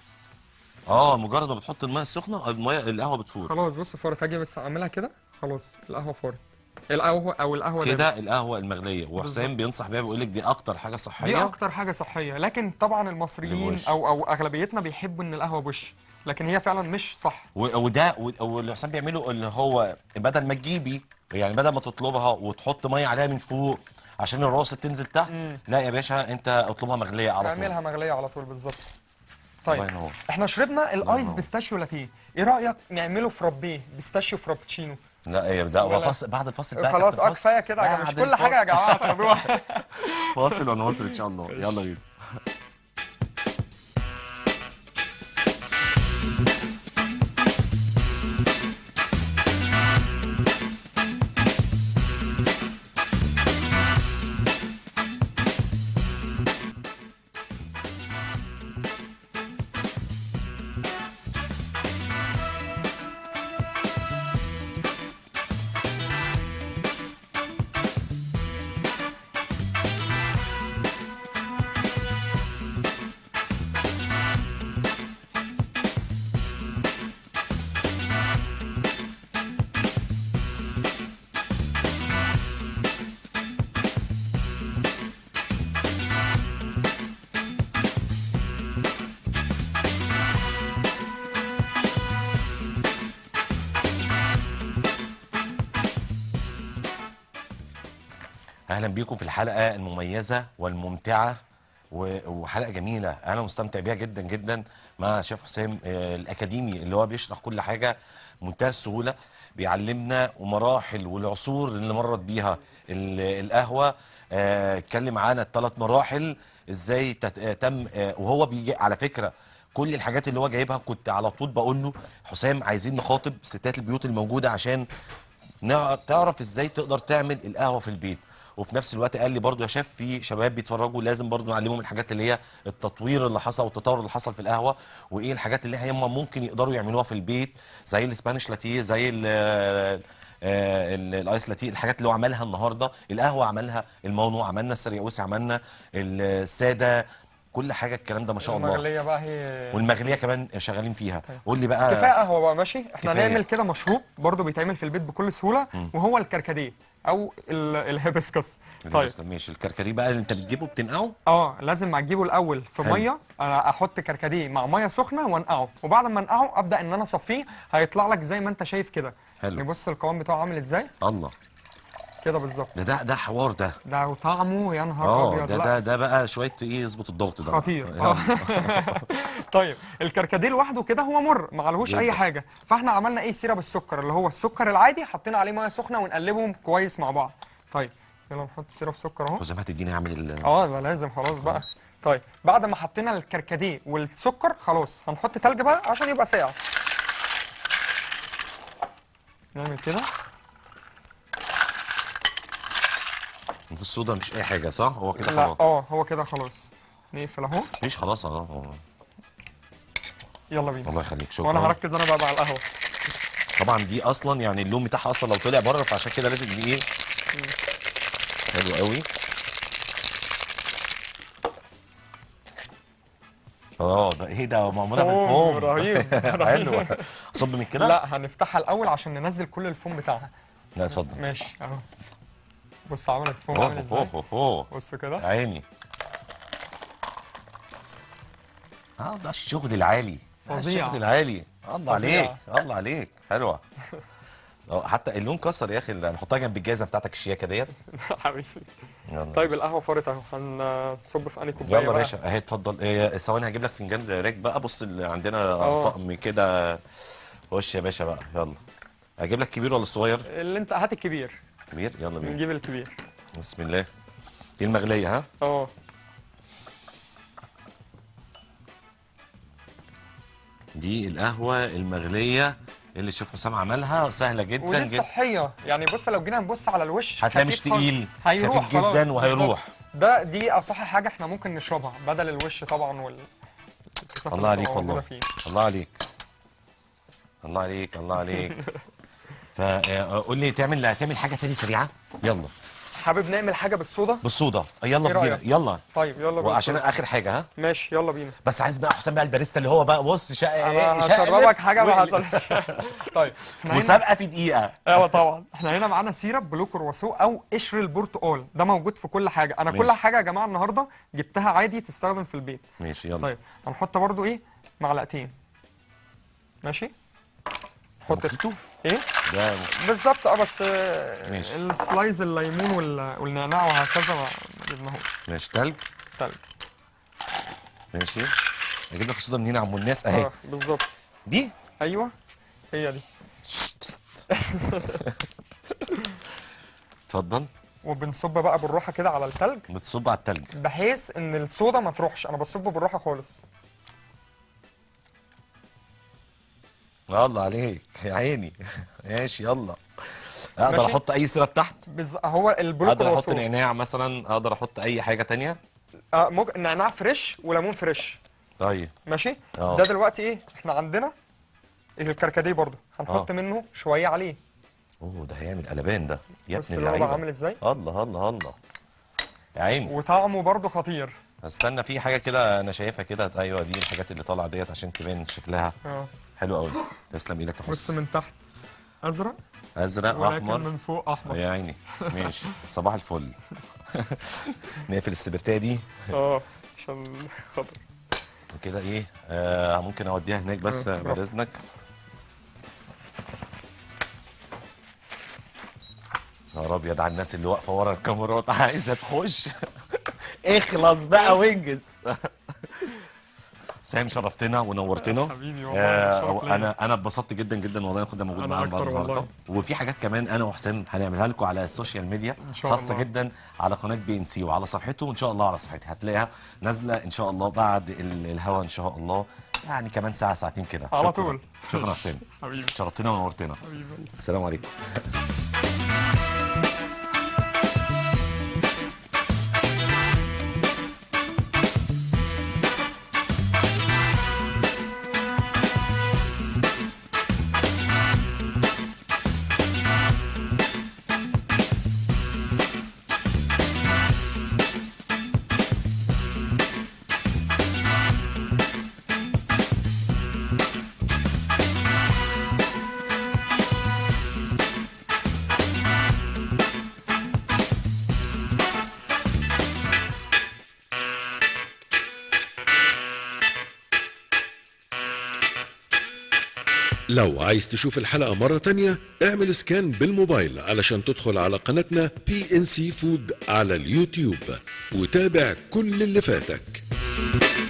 اه مجرد ما بتحط الميه السخنه الميه القهوه بتفور خلاص بص فرت هاجي بس اعملها كده خلاص القهوه فرت القهوه او القهوه دابت. كده القهوه المغليه وحسام بينصح بيها بيقول لك دي اكتر حاجه دي صحيه اكتر حاجه صحيه لكن طبعا المصريين الوش. او او اغلبيتنا بيحبوا ان القهوه بوش لكن هي فعلا مش صح و- وده و- واللي حسام بيعمله اللي هو بدل ما تجيبي يعني بدل ما تطلبها وتحط ميه عليها من فوق عشان الراسب تنزل تحت لا يا باشا انت اطلبها مغليه على طول اعملها مغليه على طول بالظبط الله طيب ينور. احنا شربنا الايس ينور. بيستاشيو لاتيه ايه رايك نعمله فرابيه بيستاشيو فرابتشينو لا ايه ده ولا- فاصل بعد الفاصل بقى خلاص كابتن، اه كفايه بص، كده يا جماعة. مش بعد كل حاجه يا الفاصل. جماعه تاخدوها فاصل ونواصل ان شاء الله يلا بينا اهلا بيكم في الحلقه المميزه والممتعه و- وحلقه جميله انا مستمتع بيها جدا جدا مع شيف حسام آه، الاكاديمي اللي هو بيشرح كل حاجه منتهى السهوله بيعلمنا ومراحل والعصور اللي مرت بيها ال- القهوه آه، اتكلم معانا الثلاث مراحل ازاي تت- آه، تم آه، وهو بيجي على فكره كل الحاجات اللي هو جايبها كنت على طول بقول له حسام عايزين نخاطب ستات البيوت الموجوده عشان نع- تعرف ازاي تقدر تعمل القهوه في البيت وفي نفس الوقت قال لي برضو يا شيف في شباب بيتفرجوا لازم برضو نعلمهم الحاجات اللي هي التطوير اللي حصل والتطور اللي حصل في القهوه وايه الحاجات اللي هم ممكن يقدروا يعملوها في البيت زي الاسبانيش لاتيه زي ال آه، ال- الايس لاتيه الحاجات اللي هو عملها النهارده القهوه عملها المونو عملنا السرياوسي عملنا الساده كل حاجه الكلام ده ما شاء الله المغليه بقى هي والمغليه كمان شغالين فيها قول لي بقى كفايه قهوه بقى ماشي احنا كفاية. هنعمل كده مشروب برضو بيتعمل في البيت بكل سهوله وهو الكركديه او ال- الهيبسكس طيب ماشي الكركديه بقى اللي انت بتجيبه بتنقعه اه لازم هتجيبه الاول في حلو. ميه انا احط كركديه مع ميه سخنه وانقعه وبعد ما انقعه ابدا ان انا اصفيه هيطلع لك زي ما انت شايف كده حلو. نبص القوام بتاعه عامل ازاي الله كده بالظبط ده ده ده حوار ده ده وطعمه يا نهار اه ابيض ده لا. ده ده بقى شويه ايه يظبط الضغط ده خطير يلا. آه. طيب الكركديه لوحده كده هو مر معلهوش اي جدا. حاجه فاحنا عملنا ايه سيرب السكر اللي هو السكر العادي حطينا عليه ميه سخنه ونقلبهم كويس مع بعض طيب يلا نحط سيرب سكر اهو حسام هتديني اعمل ال اه ده لازم خلاص بقى طيب بعد ما حطينا الكركديه والسكر خلاص هنحط تلج بقى عشان يبقى ساقع نعمل كده في الصودا مفيش اي حاجه صح هو كده لا خلاص اه هو كده خلاص نقفل اهو مفيش خلاص اه آه. يلا بينا الله يخليك شكرا وانا هركز انا بقى مع القهوه طبعا دي اصلا يعني اللون بتاعها اصلا لو طلع بره فعشان كده لازم دي ايه حلو قوي اه ده ايه ده معموله فوم بالفوم رهيب حلو رهيب اصب من كده لا هنفتحها الاول عشان ننزل كل الفوم بتاعها لا اتفضل ماشي اهو بص عملت فوم اوه عامل ازاي اوه اوه بص كده عيني اه ده الشغل العالي ده فظيع. الشغل العالي الله فظيع. عليك الله عليك حلوه اه حتى اللون كسر يا اخي ده نحطها جنب الجايزه بتاعتك الشياكه ديت حبيبي يلا طيب القهوه فارت اهو هنصب في انهي كوبايه يلا يا بقى؟ باشا اهي اتفضل إيه، ثواني هجيب لك فنجان راك بقى بص اللي عندنا اه. طقم كده وش يا باشا بقى يلا اجيب لك كبير ولا الصغير اللي انت هات الكبير كبير يلا بينا نجيب الكبير بسم الله دي المغليه ها اه دي القهوه المغليه اللي الشيف حسام عملها سهله جدا ودي جدا الصحيه يعني بص لو جينا نبص على الوش هتلاقي مش خفيف خالص. تقيل، هيروح خفيف خلاص، جدا وهيروح. بالظبط. ده دي اصح حاجه احنا ممكن نشربها بدل الوش طبعا وال الكثافة الله اللي عليك بتبقى موجودة والله فيه. الله عليك الله عليك الله عليك فقول لي تعمل تعمل حاجه تاني سريعه يلا حابب نعمل حاجه بالصودا بالصودا يلا إيه بينا رأيك؟ يلا طيب يلا بينا وعشان اخر حاجه ها ماشي يلا بينا بس عايز بقى حسام بقى الباريستا اللي هو بقى بص شا... انا شقلب هشربك حاجه ما وقلب. حصلش طيب احنا هنا مسابقه في دقيقه ايوه طبعا احنا هنا معانا سيرب بلو كرواسو او قشر البرتقال ده موجود في كل حاجه انا كل ماشي. حاجه يا جماعه النهارده جبتها عادي تستخدم في البيت ماشي يلا طيب هنحط برضو ايه معلقتين ماشي حط موخيتو ايه ده بالظبط اه بس آه، ماشي. السلايز الليمون وال- والنعناع وهكذا ما ما جبناهوش ماشي تلج تلج ماشي اجيب لك الصودا منين يا عم الناس اهي اه بالظبط دي ايوه هي دي اتفضل وبنصب بقى بالراحه كده على التلج بتصب على التلج بحيث ان الصودا ما تروحش انا بصب بالراحه خالص الله عليك يا عيني ماشي يلا اقدر ماشي. احط اي سيرب تحت بز... هو البلو اقدر احط كرواسون نعناع مثلا اقدر احط اي حاجه تانية آه ممكن نعناع فريش وليمون فريش طيب ماشي اه. ده دلوقتي ايه احنا عندنا الكركديه برضو هنحط اه. منه شويه عليه اوه ده هيعمل قلبان ده يا بص ابن اللي هو بقى اللعيبه عامل ازاي الله الله الله يا عيني وطعمه برضو خطير استنى في حاجه كده انا شايفها كده ايوه دي الحاجات اللي طالعه ديت عشان تبان شكلها اه حلو قوي تسلم ايدك يا بص حسن من تحت ازرق ازرق ولكن واحمر من فوق احمر يا عيني ماشي صباح الفل نقفل السبرتايه دي اه عشان خاطر وكده ايه آه ممكن اوديها هناك بس اه، بعد براحتك. اذنك يا ابيض على الناس اللي واقفه ورا الكاميرات عايزه تخش اخلص بقى وانجز بس حسام شرفتنا ونورتنا حبيبي والله، آه شرف ليا. انا انا اتبسطت جدا جدا والله كنت موجود أنا معانا أكتر النهارده والله. وفي حاجات كمان انا وحسام هنعملها لكم على السوشيال ميديا إن شاء خاصه الله. جدا على قناه بي ان سي وعلى صفحته وان شاء الله على صفحتي هتلاقيها نازله ان شاء الله بعد ال- الهوا ان شاء الله يعني كمان ساعه ساعتين كده على شكراً. طول. شكرا يا حسام حبيبي شرفتنا ونورتنا حبيبي السلام عليكم لو عايز تشوف الحلقة مرة تانية اعمل سكان بالموبايل علشان تدخل على قناتنا بي ان سي فود على اليوتيوب وتابع كل اللي فاتك